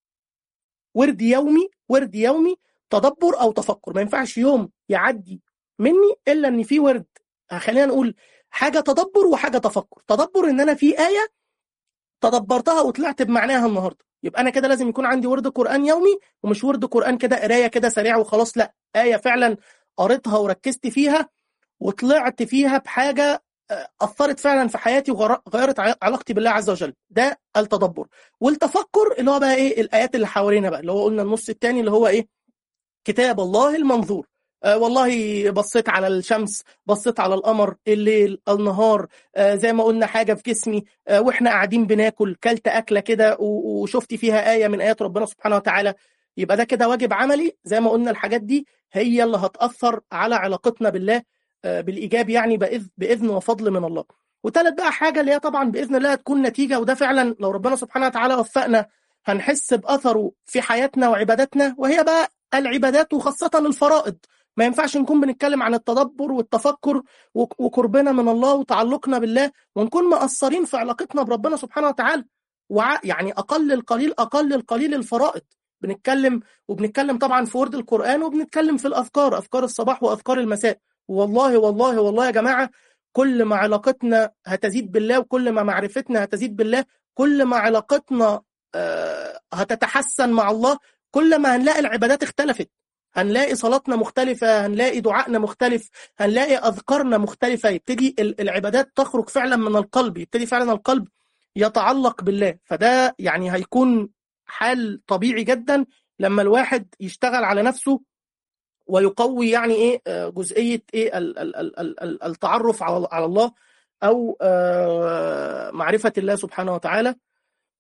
ورد يومي ورد يومي تدبر او تفكر ما ينفعش يوم يعدي مني الا ان في ورد خلينا نقول حاجه تدبر وحاجه تفكر تدبر ان انا في ايه تدبرتها وطلعت بمعناها النهارده يبقى انا كده لازم يكون عندي ورد قران يومي ومش ورد قران كده قرايه كده سريع وخلاص لا ايه فعلا قريتها وركزت فيها وطلعت فيها بحاجه آه، اثرت فعلا في حياتي وغيرت ع- علاقتي بالله عز وجل ده التدبر والتفكر اللي هو بقى ايه الايات اللي حوالينا بقى اللي هو قلنا النص الثاني اللي هو ايه كتاب الله المنظور آه والله بصيت على الشمس بصيت على القمر الليل النهار آه زي ما قلنا حاجة في جسمي آه واحنا قاعدين بناكل كلت أكلة كده و- وشفت فيها آية من آيات ربنا سبحانه وتعالى يبقى ده كده واجب عملي زي ما قلنا الحاجات دي هي اللي هتأثر على علاقتنا بالله آه بالإيجاب يعني بإذ بإذن وفضل من الله وتالت بقى حاجة اللي هي طبعا بإذن الله هتكون نتيجة وده فعلا لو ربنا سبحانه وتعالى وفقنا هنحس بأثره في حياتنا وعباداتنا وهي بقى العبادات وخاصة الفرائض ما ينفعش نكون بنتكلم عن التدبر والتفكر وك- وقربنا من الله وتعلقنا بالله ونكون مقصرين في علاقتنا بربنا سبحانه وتعالى وع يعني أقل القليل أقل القليل الفرائض بنتكلم وبنتكلم طبعا في ورد القرآن وبنتكلم في الأذكار أذكار الصباح وأذكار المساء والله والله والله يا جماعة كل ما علاقتنا هتزيد بالله وكل ما معرفتنا هتزيد بالله كل ما علاقتنا آه، هتتحسن مع الله كل ما هنلاقي العبادات اختلفت هنلاقي صلاتنا مختلفة هنلاقي دعائنا مختلف هنلاقي أذكارنا مختلفة يبتدي ال- العبادات تخرج فعلا من القلب يبتدي فعلا القلب يتعلق بالله فده يعني هيكون حال طبيعي جدا لما الواحد يشتغل على نفسه ويقوي يعني ايه آه، جزئية ايه ال- ال- ال- ال- ال- التعرف على على الله او آه، معرفة الله سبحانه وتعالى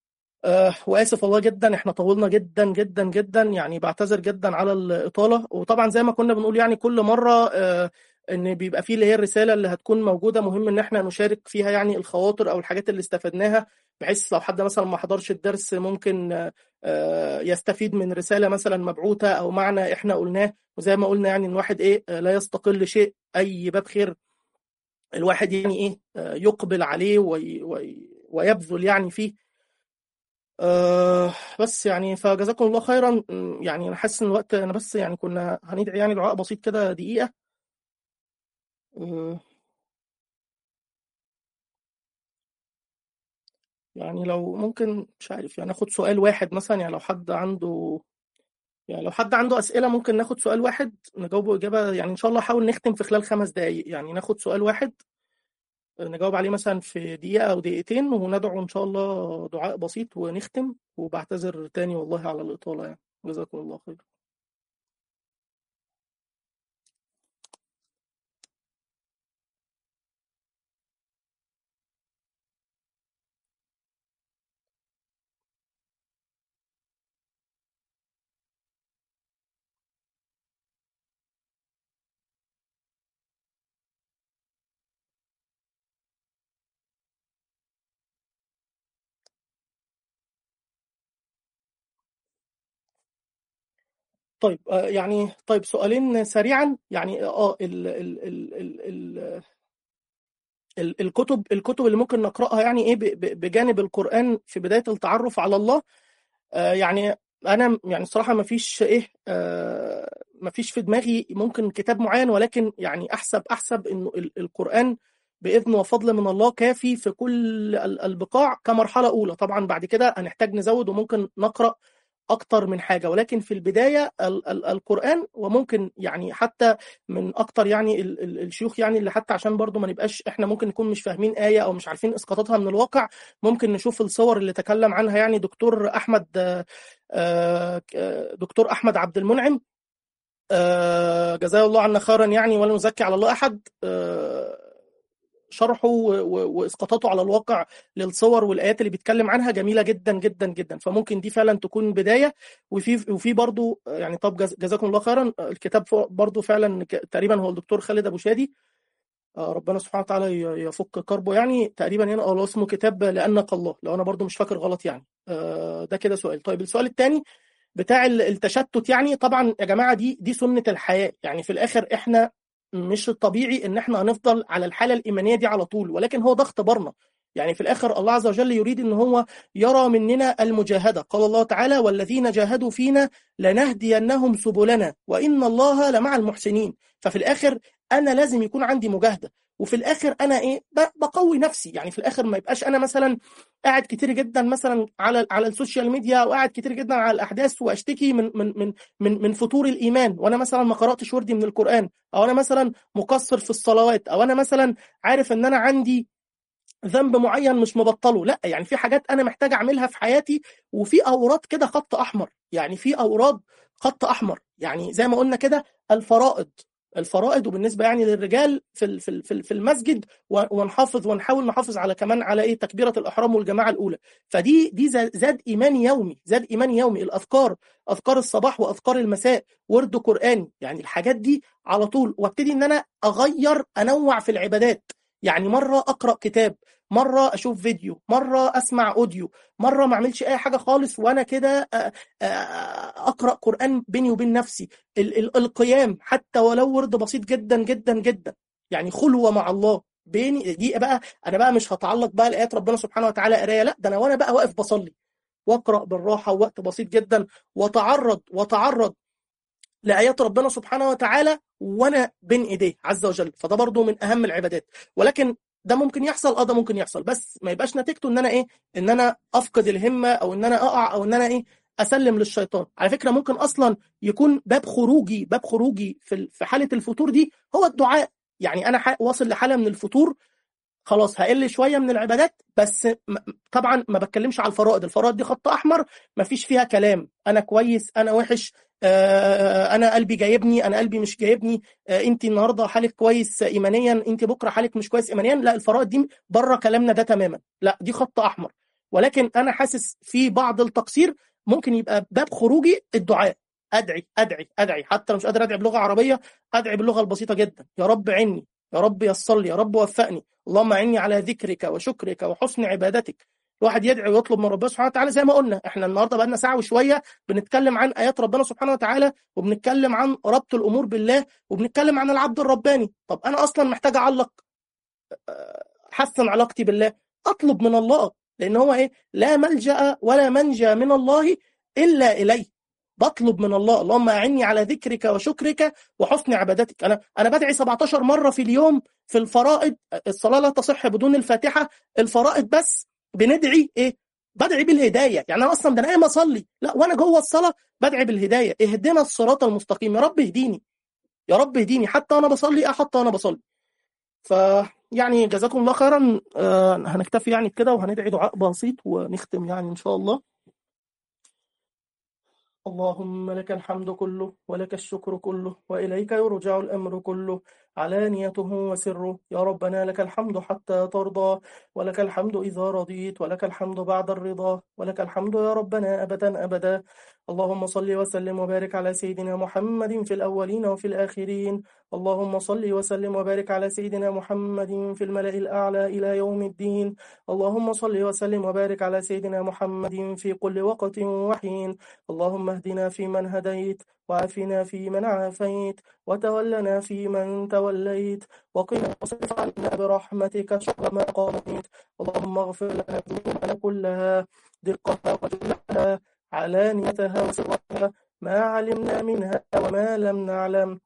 آه واسف والله جدا احنا طولنا جدا جدا جدا يعني بعتذر جدا على الاطاله وطبعا زي ما كنا بنقول يعني كل مره آه ان بيبقى فيه اللي هي الرساله اللي هتكون موجوده مهم ان احنا نشارك فيها يعني الخواطر او الحاجات اللي استفدناها بحيث لو حد مثلا ما حضرش الدرس ممكن آه يستفيد من رساله مثلا مبعوثه او معنى احنا قلناه وزي ما قلنا يعني ان الواحد ايه لا يستقل شيء اي باب خير الواحد يعني ايه يقبل عليه وي وي ويبذل يعني فيه أه بس يعني فجزاكم الله خيرا يعني انا حاسس ان الوقت انا بس يعني كنا هندعي يعني دعاء بسيط كده دقيقه أه يعني لو ممكن مش عارف يعني ناخد سؤال واحد مثلا يعني لو حد عنده يعني لو حد عنده اسئله ممكن ناخد سؤال واحد نجاوبه اجابه يعني ان شاء الله حاول نختم في خلال خمس دقائق يعني ناخد سؤال واحد نجاوب عليه مثلا في دقيقة أو دقيقتين وندعو إن شاء الله دعاء بسيط ونختم وبعتذر تاني والله على الإطالة يعني جزاكم الله خير طيب يعني طيب سؤالين سريعا يعني اه ال ال ال ال ال الكتب الكتب اللي ممكن نقراها يعني ايه بجانب القرآن في بداية التعرف على الله آه يعني انا يعني الصراحه ما فيش ايه آه ما فيش في دماغي ممكن كتاب معين ولكن يعني احسب احسب انه القرآن باذن وفضل من الله كافي في كل البقاع كمرحله اولى طبعا بعد كده هنحتاج نزود وممكن نقرا اكتر من حاجه ولكن في البدايه ال ال القران وممكن يعني حتى من اكتر يعني ال ال الشيوخ يعني اللي حتى عشان برضو ما نبقاش احنا ممكن نكون مش فاهمين ايه او مش عارفين اسقاطاتها من الواقع ممكن نشوف الصور اللي تكلم عنها يعني دكتور احمد دكتور احمد عبد المنعم جزاه الله عنا خيرا يعني ولا نزكي على الله احد شرحه واسقاطاته على الواقع للصور والايات اللي بيتكلم عنها جميله جدا جدا جدا فممكن دي فعلا تكون بدايه وفي وفي برضه يعني طب جزاكم الله خيرا الكتاب برضه فعلا تقريبا هو الدكتور خالد ابو شادي ربنا سبحانه وتعالى يفك كربه يعني تقريبا هنا هو اسمه كتاب لانك الله لو انا برضه مش فاكر غلط يعني ده كده سؤال طيب السؤال الثاني بتاع التشتت يعني طبعا يا جماعه دي دي سنه الحياه يعني في الاخر احنا مش الطبيعي ان احنا هنفضل على الحاله الايمانيه دي على طول ولكن هو ده اختبارنا يعني في الاخر الله عز وجل يريد ان هو يرى مننا المجاهده قال الله تعالى والذين جاهدوا فينا لنهدينهم سبلنا وان الله لمع المحسنين ففي الاخر انا لازم يكون عندي مجاهده وفي الاخر انا ايه بقوي نفسي يعني في الاخر ما يبقاش انا مثلا قاعد كتير جدا مثلا على على السوشيال ميديا وقاعد كتير جدا على الاحداث واشتكي من من من من من فتور الايمان وانا مثلا ما قراتش وردي من القران او انا مثلا مقصر في الصلوات او انا مثلا عارف ان انا عندي ذنب معين مش مبطله لا يعني في حاجات انا محتاج اعملها في حياتي وفي اوراد كده خط احمر يعني في اوراد خط احمر يعني زي ما قلنا كده الفرائض الفرائض وبالنسبه يعني للرجال في في في المسجد ونحافظ ونحاول نحافظ على كمان على ايه تكبيره الاحرام والجماعه الاولى فدي دي زاد ايماني يومي زاد ايماني يومي الاذكار اذكار الصباح واذكار المساء ورد قراني يعني الحاجات دي على طول وابتدي ان انا اغير انوع في العبادات يعني مره اقرا كتاب مره اشوف فيديو مره اسمع اوديو مره ما اعملش اي حاجه خالص وانا كده اقرا قران بيني وبين نفسي ال ال القيام حتى ولو ورد بسيط جدا جدا جدا يعني خلوه مع الله بيني دي بقى انا بقى مش هتعلق بقى لايات ربنا سبحانه وتعالى قرايه لا ده انا وانا بقى واقف بصلي واقرا بالراحه ووقت بسيط جدا واتعرض واتعرض لايات ربنا سبحانه وتعالى وانا بين ايديه عز وجل فده برضو من اهم العبادات ولكن ده ممكن يحصل اه ده ممكن يحصل بس ما يبقاش نتيجته ان انا ايه ان انا افقد الهمه او ان انا اقع او ان انا ايه اسلم للشيطان على فكره ممكن اصلا يكون باب خروجي باب خروجي في في حاله الفتور دي هو الدعاء يعني انا واصل لحاله من الفتور خلاص هقل شويه من العبادات بس طبعا ما بتكلمش على الفرائض الفرائض دي خط احمر ما فيش فيها كلام انا كويس انا وحش انا قلبي جايبني انا قلبي مش جايبني انت النهارده حالك كويس ايمانيا انت بكره حالك مش كويس ايمانيا لا الفرائض دي بره كلامنا ده تماما لا دي خط احمر ولكن انا حاسس في بعض التقصير ممكن يبقى باب خروجي الدعاء ادعي ادعي ادعي حتى لو مش قادر ادعي بلغه عربيه ادعي باللغه البسيطه جدا يا رب عني يا رب يسر لي يا رب وفقني اللهم اعني على ذكرك وشكرك وحسن عبادتك الواحد يدعي ويطلب من ربنا سبحانه وتعالى زي ما قلنا احنا النهارده بقى لنا ساعه وشويه بنتكلم عن ايات ربنا سبحانه وتعالى وبنتكلم عن ربط الامور بالله وبنتكلم عن العبد الرباني طب انا اصلا محتاج اعلق حسن علاقتي بالله اطلب من الله لان هو ايه لا ملجا ولا منجا من الله الا اليه بطلب من الله اللهم اعني على ذكرك وشكرك وحسن عبادتك انا انا بدعي 17 مره في اليوم في الفرائض الصلاه لا تصح بدون الفاتحه الفرائض بس بندعي ايه بدعي بالهدايه يعني انا اصلا ده انا قايم اصلي لا وانا جوه الصلاه بدعي بالهدايه اهدنا الصراط المستقيم يا رب اهديني يا رب اهديني حتى وانا بصلي حتى وانا بصلي ف يعني جزاكم الله خيرا آه هنكتفي يعني كده وهندعي دعاء بسيط ونختم يعني ان شاء الله اللهم لك الحمد كله ولك الشكر كله وإليك يرجع الأمر كله علانيته وسره يا ربنا لك الحمد حتى ترضى ولك الحمد إذا رضيت ولك الحمد بعد الرضا ولك الحمد يا ربنا أبدا أبدا اللهم صل وسلم وبارك على سيدنا محمد في الأولين وفي الآخرين اللهم صل وسلم وبارك على سيدنا محمد في الملأ الأعلى إلى يوم الدين اللهم صل وسلم وبارك على سيدنا محمد في كل وقت وحين اللهم اهدنا فيمن هديت وعافنا فيمن عافيت وتولنا فيمن توليت وقنا واصرف عنا برحمتك شر ما قضيت اللهم اغفر لنا ذنوبنا كلها دقها وجلها علانيتها وسرها ما علمنا منها وما لم نعلم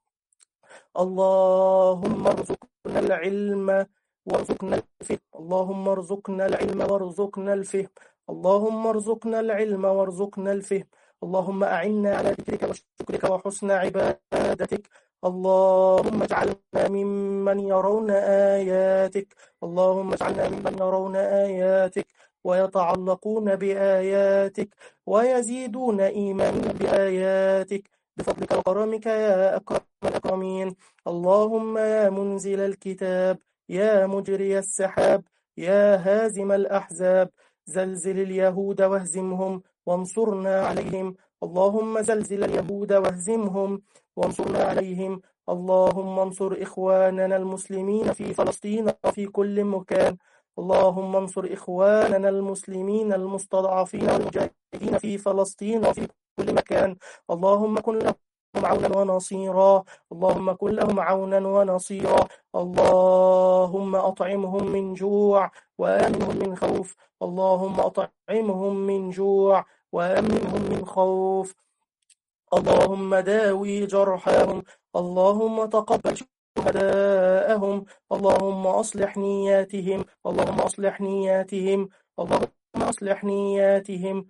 اللهم ارزقنا العلم وارزقنا الفهم اللهم ارزقنا العلم وارزقنا الفهم اللهم ارزقنا العلم وارزقنا الفهم اللهم أعنا على ذكرك وشكرك وحسن عبادتك اللهم اجعلنا ممن يرون آياتك اللهم اجعلنا ممن يرون آياتك ويتعلقون بآياتك ويزيدون إيمانا بآياتك بفضلك وكرمك يا أكرم الأكرمين اللهم يا منزل الكتاب يا مجري السحاب يا هازم الأحزاب زلزل اليهود واهزمهم وانصرنا عليهم اللهم زلزل اليهود واهزمهم وانصرنا عليهم اللهم انصر إخواننا المسلمين في فلسطين وفي كل مكان اللهم انصر إخواننا المسلمين المستضعفين والمجاهدين في فلسطين وفي كل مكان اللهم كن لهم عونا ونصيرا اللهم كن لهم عونا ونصيرا اللهم أطعمهم من جوع وآمنهم من خوف اللهم أطعمهم من جوع وأمنهم من خوف اللهم داوي جرحاهم اللهم تقبل شهداءهم اللهم أصلح نياتهم اللهم أصلح نياتهم اللهم أصلح نياتهم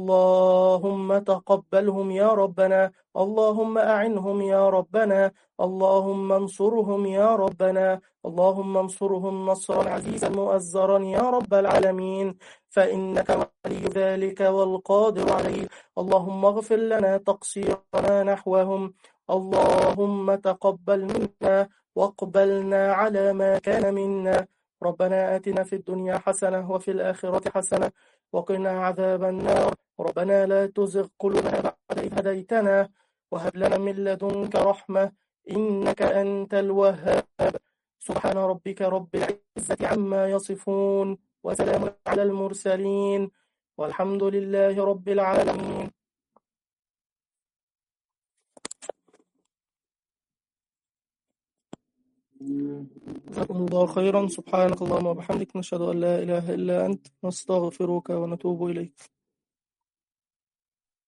اللهم تقبلهم يا ربنا اللهم أعنهم يا ربنا اللهم انصرهم يا ربنا اللهم انصرهم نصرا عزيزا مؤزرا يا رب العالمين فإنك ولي ذلك والقادر عليه اللهم اغفر لنا تقصيرنا نحوهم اللهم تقبل منا واقبلنا على ما كان منا ربنا آتنا في الدنيا حسنة وفي الآخرة حسنة وقنا عذاب النار ربنا لا تزغ قلوبنا بعد إذ هديتنا وهب لنا من لدنك رحمة إنك أنت الوهاب سبحان ربك رب العزة عما يصفون وسلام على المرسلين والحمد لله رب العالمين جزاكم الله خيرا سبحانك اللهم وبحمدك نشهد أن لا إله إلا أنت نستغفرك ونتوب إليك